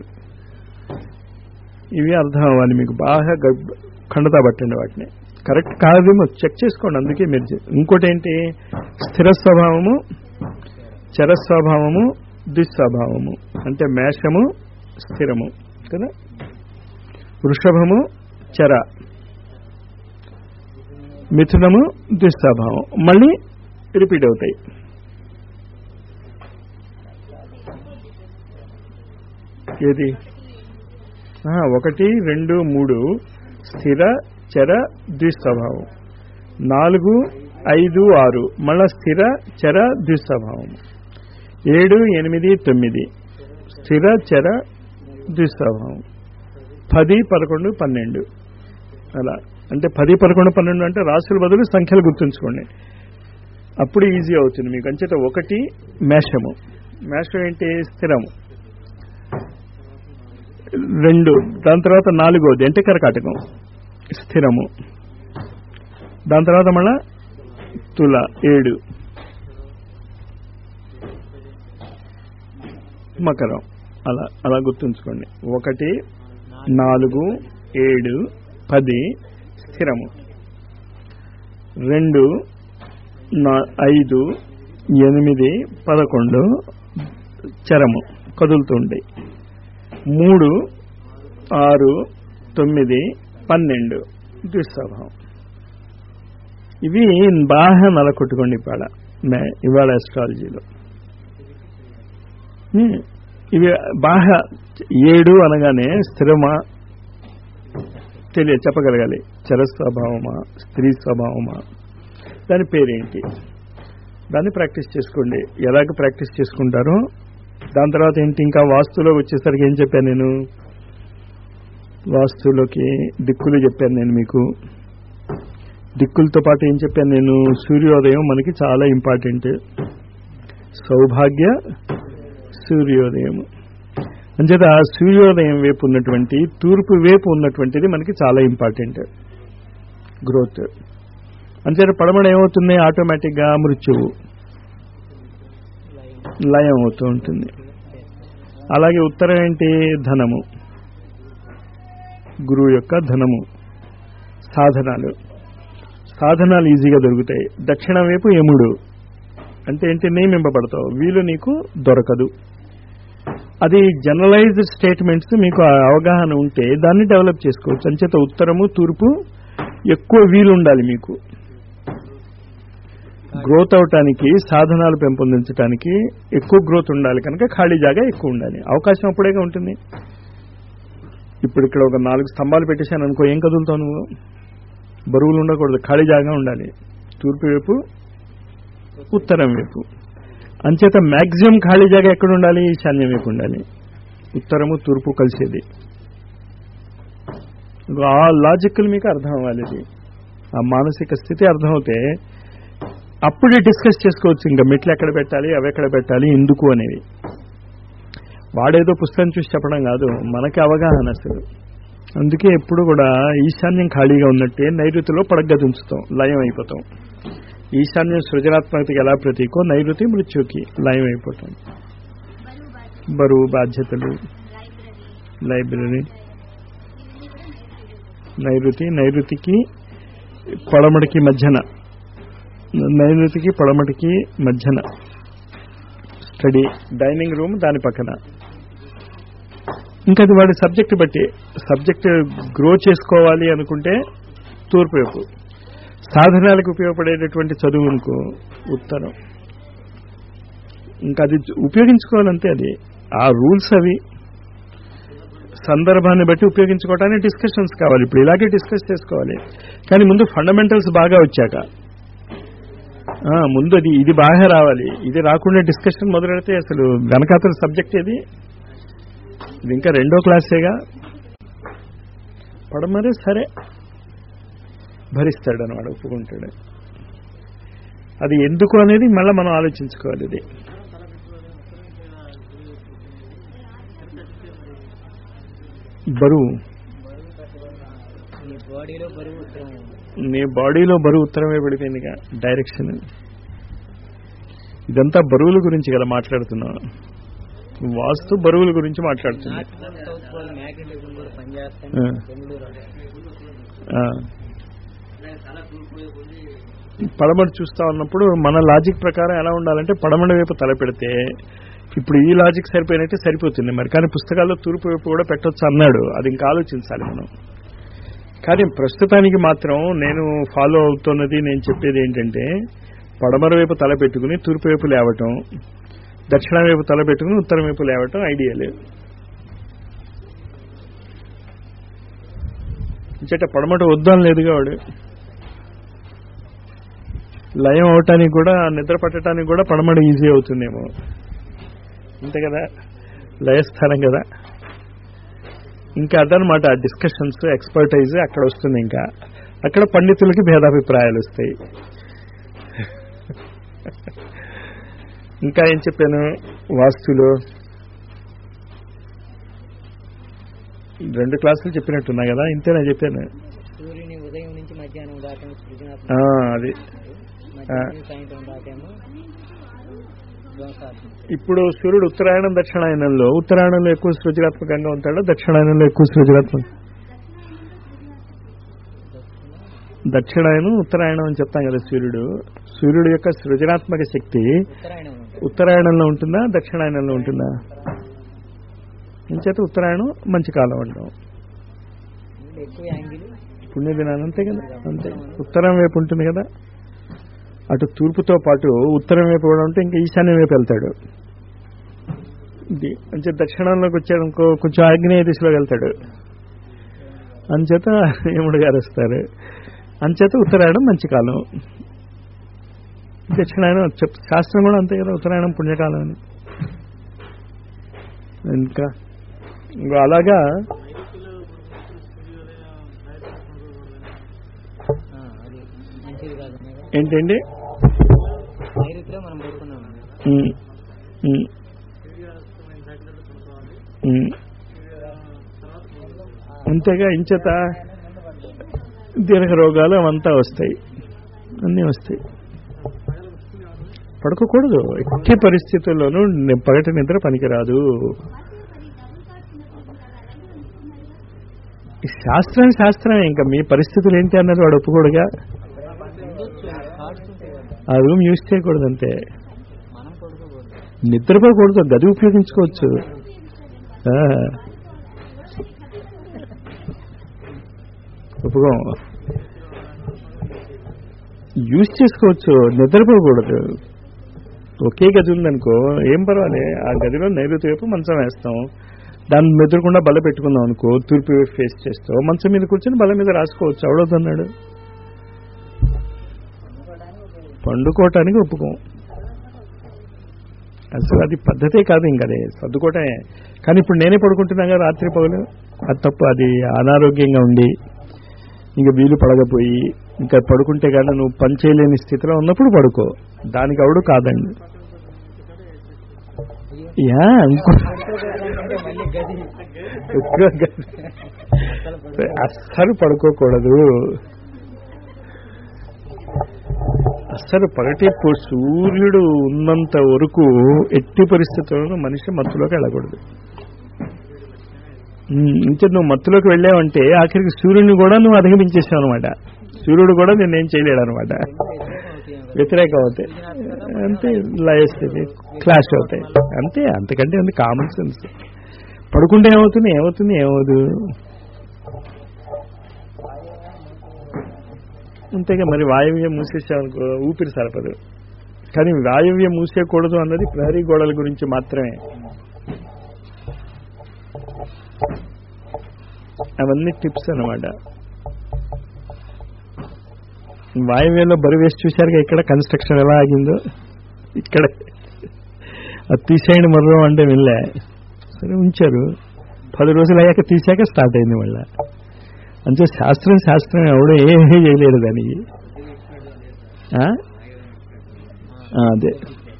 ఇవి అర్థం అవ్వాలి మీకు బాగా గబ్- ఖండతా పట్టండి వాటిని కరెక్ట్ కాదేమో చెక్ చేసుకోండి అందుకే మీరు చే- ఇంకోటి ఏంటి స్థిర స్వభావము చర స్వభావము దుస్వభావము అంటే మేషము స్థిరము కదా వృషభము చర మిథునము దుస్వభావం మళ్ళీ రిపీట్ అవుతాయి ఏది ఆ, ఒకటి రెండు మూడు స్థిర చర ద్విస్వభావం నాలుగు ఐదు ఆరు మళ్ళా స్థిర చర ద్విస్వభావం ఏడు ఎనిమిది తొమ్మిది స్థిర చర ద్విస్వభావం పది పదకొండు పన్నెండు అలా అంటే పది పదకొండు పన్నెండు అంటే రాశుల బదులు సంఖ్యలు గుర్తుంచుకోండి అప్పుడు ఈజీ అవుతుంది మీకు అంచేత ఒకటి మేషము మేషం ఏంటి స్థిరము రెండు దాని తర్వాత నాలుగోది అంటే కరకాటకం స్థిరము దాని తర్వాత మళ్ళా తుల ఏడు మకరం అలా అలా గుర్తుంచుకోండి ఒకటి నాలుగు ఏడు పది స్థిరము రెండు నా- ఐదు ఎనిమిది పదకొండు చరము కదులుతుంటాయి మూడు ఆరు తొమ్మిది పన్నెండు దుస్వభావం ఇవి బాగా నలకొట్టుకోండి ఇవాళ నే- ఇవాళ అస్ట్రాలజీలో హ్మ్. ఇవి బాగా ఏడు అనగానే స్థిరమా తెలియ చెప్పగలగాలి చర స్వభావమా స్త్రీ స్వభావమా దాని పేరేంటి దాన్ని ప్రాక్టీస్ చేసుకోండి ఎలాగ ప్రాక్టీస్ చేసుకుంటారో దాని తర్వాత ఏంటి ఇంకా వాస్తులో వచ్చేసరికి ఏం చెప్పాను నేను వాస్తులోకి దిక్కులు చెప్పాను నేను మీకు దిక్కులతో పాటు ఏం చెప్పాను నేను సూర్యోదయం మనకి చాలా ఇంపార్టెంట్ సౌభాగ్య సూర్యోదయం అంచేత ఆ సూర్యోదయం వైపు ఉన్నటువంటి తూర్పు వైపు ఉన్నటువంటిది మనకి చాలా ఇంపార్టెంట్ గ్రోత్ అంచేత పడమడ ఏమవుతుంది ఆటోమేటిక్గా మృత్యువు లయం అవుతూ ఉంటుంది అలాగే ఉత్తరం ఏంటి ధనము గురువు యొక్క ధనము సాధనాలు సాధనాలు ఈజీగా దొరుకుతాయి దక్షిణం వైపు యముడు అంటే ఏంటి నియమింపబడతావు వీలు నీకు దొరకదు అది జనరలైజ్డ్ స్టేట్మెంట్స్ మీకు ఆ అవగాహన ఉంటే దాన్ని డెవలప్ చేసుకోవచ్చు అంచేత ఉత్తరము తూర్పు ఎక్కువ వీలు ఉండాలి మీకు గ్రోత్ అవటానికి సాధనాలు పెంపొందించడానికి ఎక్కువ గ్రోత్ ఉండాలి కనుక ఖాళీ జాగా ఎక్కువ ఉండాలి అవకాశం అప్పుడేగా ఉంటుంది ఇప్పుడు ఇక్కడ ఒక నాలుగు స్తంభాలు పెట్టేశాను అనుకో ఏం కదులుతావు నువ్వు బరువులు ఉండకూడదు ఖాళీ జాగా ఉండాలి తూర్పు వైపు ఉత్తరం వైపు అంచేత మ్యాక్సిమం ఖాళీ జాగా ఎక్కడ ఉండాలి ఈశాన్యం వైపు ఉండాలి ఉత్తరము తూర్పు కలిసేది ఆ లాజికల్ మీకు అర్థం అవ్వాలి ఇది ఆ మానసిక స్థితి అర్థమవుతే అప్పుడే డిస్కస్ చేసుకోవచ్చు ఇంకా మెట్లు ఎక్కడ పెట్టాలి అవి ఎక్కడ పెట్టాలి ఎందుకు అనేవి వాడేదో పుస్తకం చూసి చెప్పడం కాదు మనకి అవగాహన అసలు అందుకే ఎప్పుడు కూడా ఈశాన్యం ఖాళీగా ఉన్నట్టే నైరుతిలో పడగ్గ దించుతాం లయం అయిపోతాం ఈశాన్యం సృజనాత్మకతకి ఎలా ప్రతీకో నైరుతి మృత్యుకి లయం అయిపోతాం బరువు బాధ్యతలు లైబ్రరీ నైరుతి నైరుతికి పడమటికి మధ్యన నైరుతికి పడమటికి మధ్యన స్టడీ డైనింగ్ రూమ్ దాని పక్కన ఇంకా అది వాడి సబ్జెక్ట్ బట్టి సబ్జెక్ట్ గ్రో చేసుకోవాలి అనుకుంటే తూర్పు వైపు సాధనాలకు ఉపయోగపడేటటువంటి చదువు అనుకో ఉత్తరం ఇంకా అది ఉపయోగించుకోవాలంతే అది ఆ రూల్స్ అవి సందర్భాన్ని బట్టి ఉపయోగించుకోవడానికి డిస్కషన్స్ కావాలి ఇప్పుడు ఇలాగే డిస్కస్ చేసుకోవాలి కానీ ముందు ఫండమెంటల్స్ బాగా వచ్చాక ఆ, ముందు అది ఇది బాగా రావాలి ఇది రాకుండా డిస్కషన్ మొదలెడితే అసలు వెనకాతల సబ్జెక్ట్ ఏది ఇది ఇంకా రెండో క్లాసేగా పడమరే సరే భరిస్తాడు అనమాట ఒప్పుకుంటాడు అది ఎందుకు అనేది మళ్ళీ మనం ఆలోచించుకోవాలి ఇది బరువు మీ బాడీలో బరువు ఉత్తరం నీ బాడీలో బరువు ఉత్తరమే పడిపోయిందిగా డైరెక్షన్ ఇదంతా బరువుల గురించి కదా మాట్లాడుతున్నాం వాస్తు బరువుల గురించి మాట్లాడుతుంది నార్త్ సౌత్ పోల్ మ్యాగ్నెటిజం కూడా ఆ. పనిచేస్తాయి బెంగళూరు ఆ. పడమటి చూస్తా ఉన్నప్పుడు మన లాజిక్ ప్రకారం ఎలా ఉండాలంటే పడమటి వైపు తల పెడితే ఇప్పుడు ఈ లాజిక్ సరిపోయినట్టే సరిపోతుంది మరి కానీ పుస్తకాల్లో తూర్పు వైపు కూడా పెట్టొచ్చు అన్నాడు అది ఇంకా ఆలోచించాలి మనం కానీ ప్రస్తుతానికి మాత్రం నేను ఫాలో అవుతున్నది నేను చెప్పేది ఏంటంటే పడమర వైపు తల పెట్టుకుని తూర్పు వైపు లేవటం దక్షిణ వైపు తల పెట్టుకుని ఉత్తరం వైపు లేవటం ఐడియల్ ఇంచేట పడమట వద్దాం లేదుగా వాడు లయం అవటానికి కూడా నిద్ర పట్టడానికి కూడా పడమట ఈజీ అవుతుందేమో అంతే కదా లయస్థానం కదా ఇంకా అదనమాట డిస్కషన్స్ ఎక్స్పర్టైజ్ అక్కడ వస్తుంది ఇంకా అక్కడ పండితులకి భేదాభిప్రాయాలు వస్తాయి ఇంకా ఏం చెప్పాను వాస్తులు రెండు క్లాసులు చెప్పినట్టున్నా కదా ఇంతేనా చెప్పాను సూర్యుని ఉదయం నుంచి మధ్యాహ్నం దాటేమో ఆ, సృజనాత్మక అది మధ్యాహ్నం నుంచి సాయంత్రం దాటేమో ధ్వంసాత్మక ఇప్పుడు సూర్యుడు ఉత్తరాయణం దక్షిణాయనంలో ఉత్తరాయణంలో ఎక్కువ సృజనాత్మకంగా ఉంటాడు దక్షిణాయనంలో ఎక్కువ సృజనాత్మక దక్షిణాయనం ఉత్తరాయణం అని చెప్తాం కదా సూర్యుడు సూర్యుడు యొక్క సృజనాత్మక శక్తి ఉత్తరాయణం ఉంటుంది ఉత్తరాయణంలో ఉంటుందా దక్షిణాయనంలో ఉంటుందా ఇంచేత ఉత్తరాయణం మంచి కాలం అంటాం వీళ్ళు ఎక్కువ యాంగిల్ పుణ్యదినాన్ని అంతే కదా అంతే ఉత్తరం వైపు ఉంటుంది కదా అటు తూర్పుతో పాటు ఉత్తరం వైపు కూడా ఉంటే ఇంకా ఈశాన్యం వైపు వెళ్తాడు ఇది అంచేత దక్షిణంలోకి వచ్చాడు ఇంకో కొంచెం ఆగ్నేయ దిశలో వెళ్తాడు అంచేత యముడు గారు వస్తారు అంచేత ఉత్తరాయణం మంచి కాలం దక్షిణాయనం చెప్ శాస్త్రం కూడా అంతే కదా ఉత్తరాయణం పుణ్యకాలం అని ఇంకా ఇంకో అలాగా ఆ, అది మంచిది కాదు అనేది. ఏంటండి నైరుతిలో మనం పడుకున్నాం ఉమ్, ఉమ్, ఉమ్. అంతేగా ఇంచేత దీర్ఘ రోగాలు అవంతా వస్తాయి అన్నీ వస్తాయి పడుకోకూడదు ఎట్టి పరిస్థితుల్లోనూ ని- పగటి నిద్ర పనికిరాదు ఈ శాస్త్రం శాస్త్రమే ఇంకా మీ పరిస్థితులు ఏంటి అన్నది వాడు ఒప్పుకోడుగా ఉండొచ్చు థాట్స్ ఉంటాయి కదా ఆ రూమ్ యూజ్ చేయకూడదు అంతే మనం పడుకోకూడదు నిద్రపోకూడదు గది ఉపయోగించుకోవచ్చు ఆ. ఒప్పుకో యూజ్ చేసుకోవచ్చు నిద్రపోకూడదు ఒకే గది ఉందనుకో ఏం పర్వాలే ఆ గదిలో నైరుతి వైపు మంచం వేస్తాం దాన్ని మెదరకుండా బల్ల పెట్టుకుందాం అనుకో తూర్పు వైపు ఫేస్ చేస్తావు మంచం మీద కూర్చొని బల్ల మీద రాసుకోవచ్చు అవడవుతున్నాడు పండుకోవటానికి ఒప్పుకోం అసలు అది పద్ధతే కాదు ఇంకా అది సర్దుకోవటమే కానీ ఇప్పుడు నేనే పడుకుంటున్నాగా రాత్రి పగలు అది తప్పు అది అనారోగ్యంగా ఉండి ఇంకా వీలు పడకపోయి ఇంకా పడుకుంటే కానీ నువ్వు పని చేయలేని స్థితిలో ఉన్నప్పుడు పడుకో దానికి అవడు కాదండి యా ఇంకో అంటే మళ్ళీ గది ఎక్కువ కాదు. అస్సలు పడుకోకూడదు అస్సలు పగటి పూ- సూర్యుడు ఉన్నంత వరకు ఎట్టి పరిస్థితుల్లో మనిషి మత్తులోకి వెళ్ళకూడదు ఉమ్, ఇంకా నువ్వు మత్తులోకి వెళ్ళావంటే ఆఖరికి సూర్యుడిని కూడా నువ్వు అధిగమించేసావు అనమాట సూర్యుడు కూడా నేనేం చేయలేడు అనమాట వ్యతిరేకం అవుతాయి అంతే లయస్థితి క్లాష్ అవుతాయి అంతే అంతకంటే అంత కామన్ సెన్స్ పడుకుంటే ఏమవుతుంది ఏమవుతుంది ఏమవుదు అంతేగా మరి వాయవ్యం మూసేసామనుకో ఊపిరి సరపదు కానీ వాయవ్యం మూసేయకూడదు అన్నది ప్రహరీ గోడల గురించి మాత్రమే అవన్నీ టిప్స్ అనమాట వాయువ్యంలో బరువు వేసి చూశారుగా ఇక్కడ కన్స్ట్రక్షన్ ఎలా ఆగిందో ఇక్కడ అది తీసేయండి మర్రం అంటే వెళ్ళా సరే ఉంచారు పది రోజులు అయ్యాక తీసాక స్టార్ట్ అయింది మళ్ళా అంతే శాస్త్రం శాస్త్రం ఎవడో ఏమీ చేయలేడు దానికి ఆ? ఆ, అదే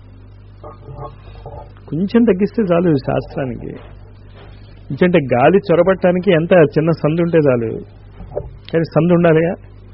కొంచెం తగ్గిస్తే చాలు శాస్త్రానికి ఎందుకంటే గాలి చొరబట్టడానికి ఎంత చిన్న సందు ఉంటే చాలు కానీ సందు ఉండాలిగా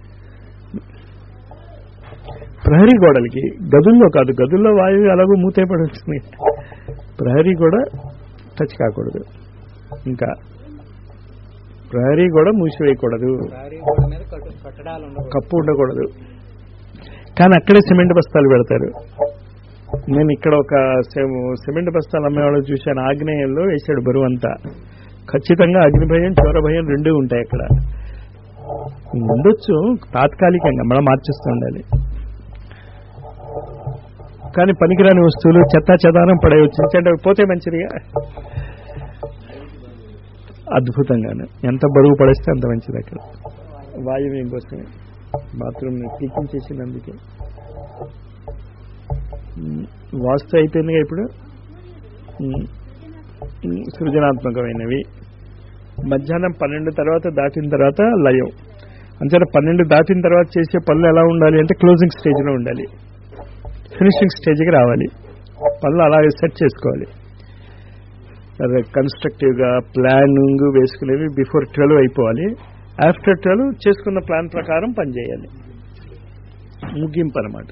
ప్రహరీ గోడలకి గదుల్లో కాదు గదుల్లో వాయువు అలాగూ మూతే పడి వచ్చింది ప్రహరీ కూడా టచ్ కాకూడదు ఇంకా ప్రహరీ కూడా మూసివేయకూడదు ప్రహరీ గోడ మీద కట్టు- కట్టడాలు ఉండకూడదు కప్పు ఉండకూడదు కానీ అక్కడే సిమెంట్ బస్తాలు పెడతారు నేను ఇక్కడ ఒక సె- సిమెంట్ బస్తాలు అమ్మేవాళ్ళు చూశాను ఆగ్నేయంలో వేసాడు బరువు అంతా ఖచ్చితంగా అగ్ని భయం చోర భయం రెండూ ఉంటాయి అక్కడ ఉండొచ్చు తాత్కాలికంగా మనం మార్చిస్తూ ఉండాలి కానీ పనికిరాని వస్తువులు చెత్త చెదారం పడేయచ్చు ఎందుకంటే అవి పోతే మంచిదిగా అద్భుతంగానే ఎంత బరువు పడేస్తే అంత మంచిది అక్కడ వాయువ్యం కోసమే బాత్రూమ్ టీచింగ్ చేసినందుకే ఉమ్, వాస్తు అయిపోయిందిగా ఇప్పుడు ఉమ్, ఉమ్, సృజనాత్మకమైనవి మధ్యాహ్నం పన్నెండు తర్వాత దాటిన తర్వాత లయం అంతే పన్నెండు దాటిన తర్వాత చేసే పనులు ఎలా ఉండాలి అంటే క్లోజింగ్ స్టేజ్లో ఉండాలి ఫినిషింగ్ స్టేజ్కి రావాలి పనులు అలాగే సెట్ చేసుకోవాలి అదే కన్స్ట్రక్టివ్గా ప్లానింగ్ వేసుకునేవి బిఫోర్ ట్వెల్వ్ అయిపోవాలి ఆఫ్టర్ ట్వెల్వ్ చేసుకున్న ప్లాన్ ప్రకారం పనిచేయాలి ముగింపు అనమాట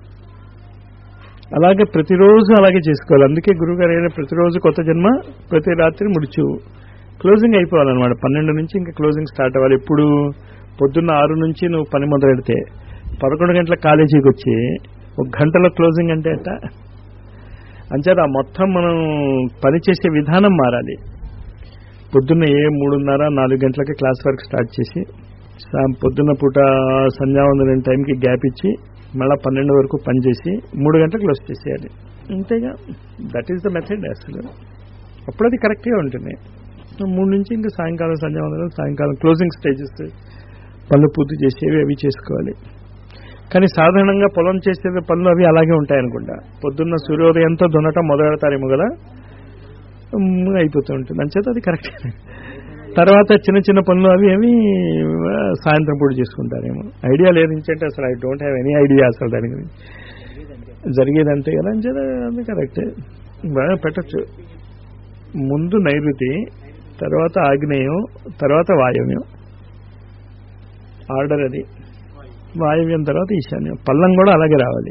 అలాగే ప్రతిరోజు అలాగే చేసుకోవాలి అందుకే గురుగారు అయిన ప్రతిరోజు కొత్త జన్మ ప్రతి రాత్రి ముడుచు క్లోజింగ్ అయిపోవాలన్నమాట పన్నెండు నుంచి ఇంకా క్లోజింగ్ స్టార్ట్ అవ్వాలి ఎప్పుడు పొద్దున్న ఆరు నుంచి నువ్వు పని మొదలెడితే పదకొండు గంటల కాలేజీకి వచ్చి ఒక గంటలో క్లోజింగ్ అంటే ఎట్ట అంచేత ఆ మొత్తం మనం పనిచేసే విధానం మారాలి పొద్దున్న ఏ మూడున్నర నాలుగు గంటలకి క్లాస్ వర్క్ స్టార్ట్ చేసి సా- పొద్దున్న పూట సంధ్యావందనం టైంకి గ్యాప్ ఇచ్చి మళ్ళీ పన్నెండు వరకు పనిచేసి మూడు గంటలకు క్లోజ్ చేసేయాలి అంతేగా దట్ ఈస్ ద మెథడ్ అసలు అప్పుడు అది కరెక్ట్గా ఉంటుంది మూడు నుంచి ఇంకా సాయంకాలం సంధ్యావందనం సాయంకాలం క్లోజింగ్ స్టేజెస్ పనులు పూర్తి చేసేవి అవి చేసుకోవాలి కానీ సాధారణంగా పొలం చేసే పనులు అవి అలాగే ఉంటాయి అనుకుంటా పొద్దున్న సూర్యోదయంతో దున్నటం మొదలెడతారేమో కదా ఉమ్, అయిపోతూ ఉంటుంది అంచేత అది కరెక్ట్ తర్వాత చిన్న చిన్న పనులు అవి అవి ఆ, సాయంత్రం పూట చేసుకుంటారేమో ఐడియా లేదు ఇంకంటే అసలు I don't have any idea అసలు దాని గురించి జరిగేది అంతే కదా అంచేత అది కరెక్టే బాగా పెట్టచ్చు ముందు నైరుతి తర్వాత ఆగ్నేయం తర్వాత వాయవ్యం ఆర్డర్ అది వాయవ్యం తర్వాత ఈశాన్యం పల్లం కూడా అలాగే రావాలి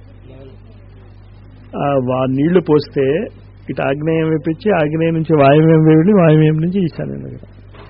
ఆ వా- నీళ్లు పోస్తే ఇటు ఆగ్నేయం వేపించి ఆగ్నేయం నుంచి వాయవ్యం వెళ్ళి వాయవ్యం నుంచి ఈశాన్యం దగ్గర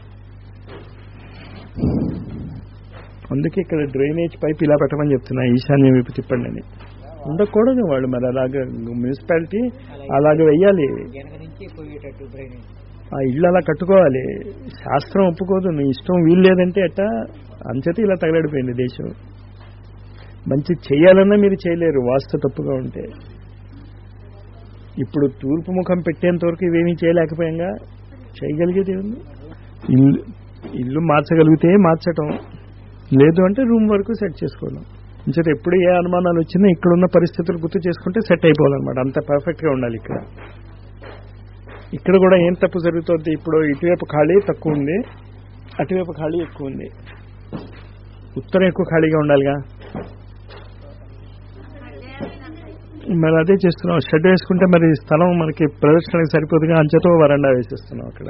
అందుకే ఇక్కడ డ్రైనేజ్ పైప్ ఇలా పెట్టమని చెప్తున్నా ఈశాన్యం వైపు తిప్పండి అని ఉండకూడదు వాళ్ళు మరి అలాగే మున్సిపాలిటీ అలాగే వెయ్యాలి వెనక నుంచి పోయేటట్టు డ్రైనేజ్ ఆ ఇల్లు అలా కట్టుకోవాలి శాస్త్రం ఒప్పుకోదు నీ ఇష్టం వీలు లేదంటే ఎట్ట అంచతే ఇలా తగలడిపోయింది దేశం మంచి చేయాలన్నా మీరు చేయలేరు వాస్తు తప్పుగా ఉంటే ఇప్పుడు తూర్పు ముఖం పెట్టేంత వరకు ఇవేమీ చేయలేకపోయాంగా చేయగలిగేది ఉంది ఇల్లు ఇల్లు మార్చగలిగితే మార్చటం లేదు అంటే రూమ్ వరకు సెట్ చేసుకోవడం ఇంచేత ఎప్పుడు ఏ అనుమానాలు వచ్చినా ఇక్కడున్న పరిస్థితులు గుర్తు చేసుకుంటే సెట్ అయిపోవాలన్నమాట అంత పర్ఫెక్ట్గా ఉండాలి ఇక్కడ ఇక్కడ కూడా ఏం తప్పు జరుగుతుంది ఇప్పుడు ఇటువైపు ఖాళీ తక్కువ ఉంది అటువైపు ఖాళీ ఎక్కువ ఉంది ఉత్తరం ఎక్కువ ఖాళీగా ఉండాలిగా మరి అదే చేస్తున్నాం షెడ్ వేసుకుంటే మరి స్థలం మనకి ప్రదర్శనకి సరిపోదుగా అంచెతో వరండా వేసేస్తున్నాం అక్కడ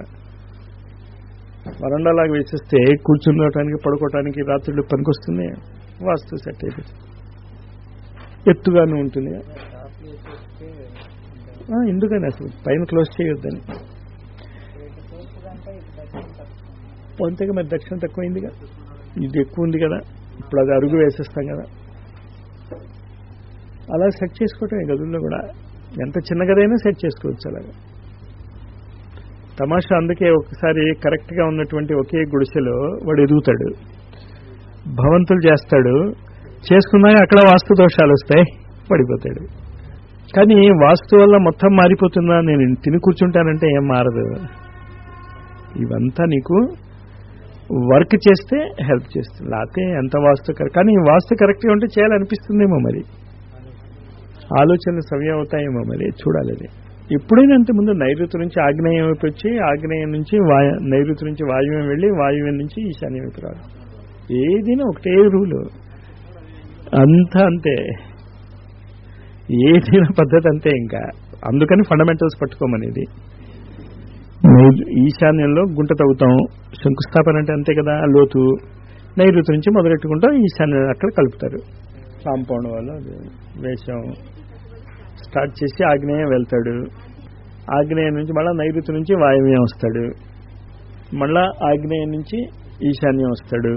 వరండా లాగా వేసేస్తే కూర్చుండటానికి పడుకోవటానికి రాత్రులు పనికొస్తుంది వాస్తు సెట్ అయిపోతుంది ఎత్తుగానే ఉంటుంది టాప్ వేసేస్తే ఆ, ఎందుకని అసలు పైన క్లోజ్ చేయొద్దని ఇటు తూర్పుదంతా ఇటు దక్షిణం తక్కువ అంతేగా మరి దక్షిణం తక్కువైందిగా ఇది ఎక్కువ ఉంది కదా ఇప్పుడు అది అరుగు వేసేస్తాం కదా అలా సెట్ చేసుకోవటమే గదుల్లో కూడా ఎంత చిన్న గదైనా సెట్ చేసుకోవచ్చు అలాగా తమాషా అందుకే ఒకసారి కరెక్ట్ గా ఉన్నటువంటి ఒకే గుడిసెలో వాడు ఎదుగుతాడు భవంతులు చేస్తాడు చేసుకున్నాక అక్కడ వాస్తు దోషాలు వస్తాయి పడిపోతాడు కానీ వాస్తు వల్ల మొత్తం మారిపోతుందా నేను తిని కూర్చుంటానంటే ఏం మారదు ఇవంతా నీకు వర్క్ చేస్తే హెల్ప్ చేస్తుంది లేకపోతే ఎంత వాస్తు కరెక్ట్ కానీ ఈ వాస్తు కరెక్ట్గా ఉంటే చేయాలనిపిస్తుందేమో మరి ఆలోచనలు సవ్యం అవుతాయేమో మరి చూడాలి అది ఎప్పుడైనా అంతే ముందు నైరుతి నుంచి ఆగ్నేయం వైపు వచ్చి ఆగ్నేయం నుంచి వాయ నైరుతి నుంచి వాయువ్యం వెళ్ళి వాయువ్యం నుంచి ఈశాన్యం వైపు రాదు ఏదైనా ఒకటే రూలు అంతా అంతే ఏదైనా పద్ధతి అంతే ఇంకా అందుకని ఫండమెంటల్స్ పట్టుకోమనేది నైరు- ఈశాన్యంలో గుంట తవ్వుతాం శంకుస్థాపన అంటే అంతే కదా లోతు నైరుతి నుంచి మొదలెట్టుకుంటాం ఈశాన్యం అక్కడ కలుపుతారు కాంపౌండ్ వాళ్ళు అది వేషం స్టార్ట్ చేసి ఆగ్నేయం వెళ్తాడు ఆగ్నేయం నుంచి మళ్ళీ నైరుతి నుంచి వాయువ్యం వస్తాడు మళ్ళా ఆగ్నేయం నుంచి ఈశాన్యం వస్తాడు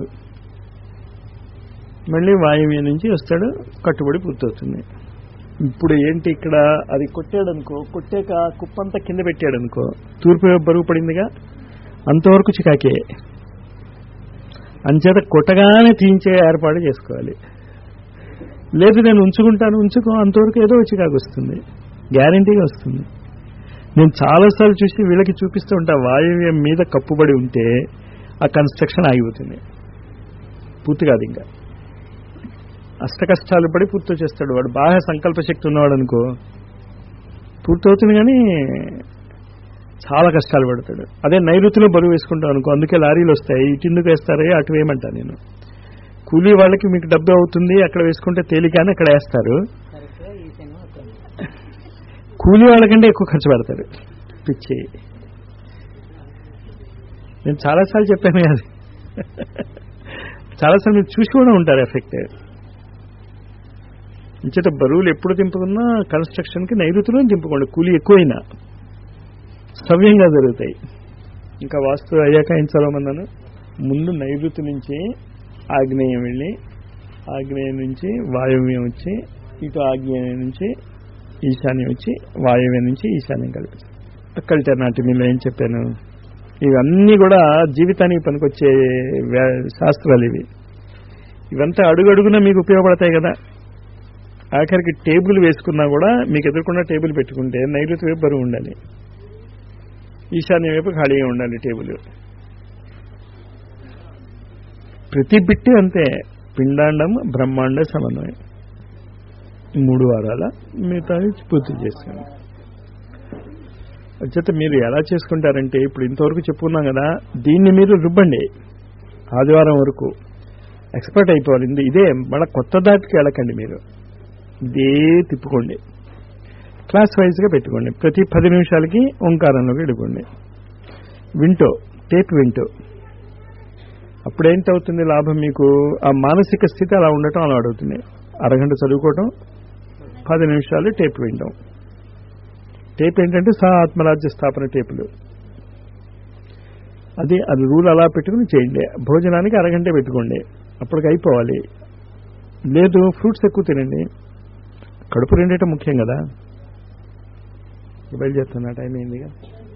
మళ్ళీ వాయువ్యం నుంచి వస్తాడు కట్టుబడి పూర్తవుతుంది ఇప్పుడు ఏంటి ఇక్కడ అది కొట్టాడనుకో కొట్టాక కుప్పంతా కింద పెట్టాడనుకో తూర్పు వైపు బరువు పడిందిగా అంతవరకు చికాకే అంచేత కొట్టగానే తీయించే ఏర్పాటు చేసుకోవాలి లేదు నేను ఉంచుకుంటాను ఉంచుకో అంతవరకు ఏదో చికాకు వస్తుంది గ్యారంటీగా వస్తుంది నేను చాలాసార్లు చూసి వీళ్ళకి చూపిస్తూ ఉంటా వాయువ్యం మీద కప్పుబడి ఉంటే ఆ కన్స్ట్రక్షన్ ఆగిపోతుంది పూర్తి కాదు ఇంకా అష్ట కష్టాలు పడి పూర్తి చేస్తాడు వాడు బాగా సంకల్ప శక్తి ఉన్నవాడు అనుకో పూర్తవుతుంది కానీ చాలా కష్టాలు పడతాడు అదే నైరుతిలో బరువు వేసుకుంటాం అనుకో అందుకే లారీలు వస్తాయి ఇటు ఎందుకు వేస్తారే అటు వేయమంటా నేను కూలీ వాళ్ళకి మీకు డబ్బు అవుతుంది అక్కడ వేసుకుంటే తేలికని అక్కడ వేస్తారు కరెక్ట్గా ఈ సినిమా వస్తుంది కూలీ వాళ్ళకంటే ఎక్కువ ఖర్చు పెడతారు పిచ్చి నేను చాలాసార్లు చెప్పాను కదా చాలాసార్లు మీరు చూసి కూడా ఉంటారు ఎఫెక్ట్ ఇంచేత బరువులు ఎప్పుడు దింపుకున్నా కన్స్ట్రక్షన్కి నైరుతిలో దింపుకోండి కూలీ ఎక్కువైనా సవ్యంగా జరుగుతాయి ఇంకా వాస్తు అయ్యాక ఏం చదవమన్నాను ముందు నైరుతి నుంచి ఆగ్నేయం వెళ్ళి ఆగ్నేయం నుంచి వాయువ్యం వచ్చి ఇటు ఆగ్నేయం నుంచి ఈశాన్యం వచ్చి వాయువ్యం నుంచి ఈశాన్యం కలిపి కల్చర్ నాటిమీలో ఏం చెప్పాను ఇవన్నీ కూడా జీవితానికి పనికొచ్చే వ్యా- శాస్త్రాలు ఇవి ఇవంతా అడుగడుగున మీకు ఉపయోగపడతాయి కదా ఆఖరికి టేబుల్ వేసుకున్నా కూడా మీకు ఎదుర్కొన్న టేబుల్ పెట్టుకుంటే నైరుతి వైపు బరువు ఉండాలి ఈశాన్యం వైపు ఖాళీగా ఉండాలి టేబుల్ ప్రతి బిట్టి అంతే పిండాండం బ్రహ్మాండ సమన్వయం మూడు వారాల మిగతా పూర్తి చేస్తాను వచ్చేత మీరు ఎలా చేసుకుంటారంటే ఇప్పుడు ఇంతవరకు చెప్పుకున్నాం కదా దీన్ని మీరు రుబ్బండి ఆదివారం వరకు ఎక్స్పర్ట్ అయిపోవాలి ఇది- ఇదే మళ్ళీ కొత్త దాటికి వెళ్ళకండి మీరు ఇదే తిప్పుకోండి క్లాస్ వైజ్గా పెట్టుకోండి ప్రతి పది నిమిషాలకి ఓంకారంలోకి వెళ్ళిపోండి వింటో టేప్ వింటో అప్పుడేంటవుతుంది లాభం మీకు ఆ మానసిక స్థితి అలా ఉండటం అలా అడుగుతుంది అరగంట చదువుకోవటం పది నిమిషాలు టేప్ వినడం టేప్ ఏంటంటే సహ ఆత్మరాజ్య స్థాపన టేపులు అది అది రూల్ అలా పెట్టుకుని చేయండి భోజనానికి అరగంట పెట్టుకోండి అప్పటికి అయిపోవాలి లేదు ఫ్రూట్స్ ఎక్కువ తినండి కడుపు రెండేట ముఖ్యం కదా బయలుదేరుతున్నా టైం అయిందిగా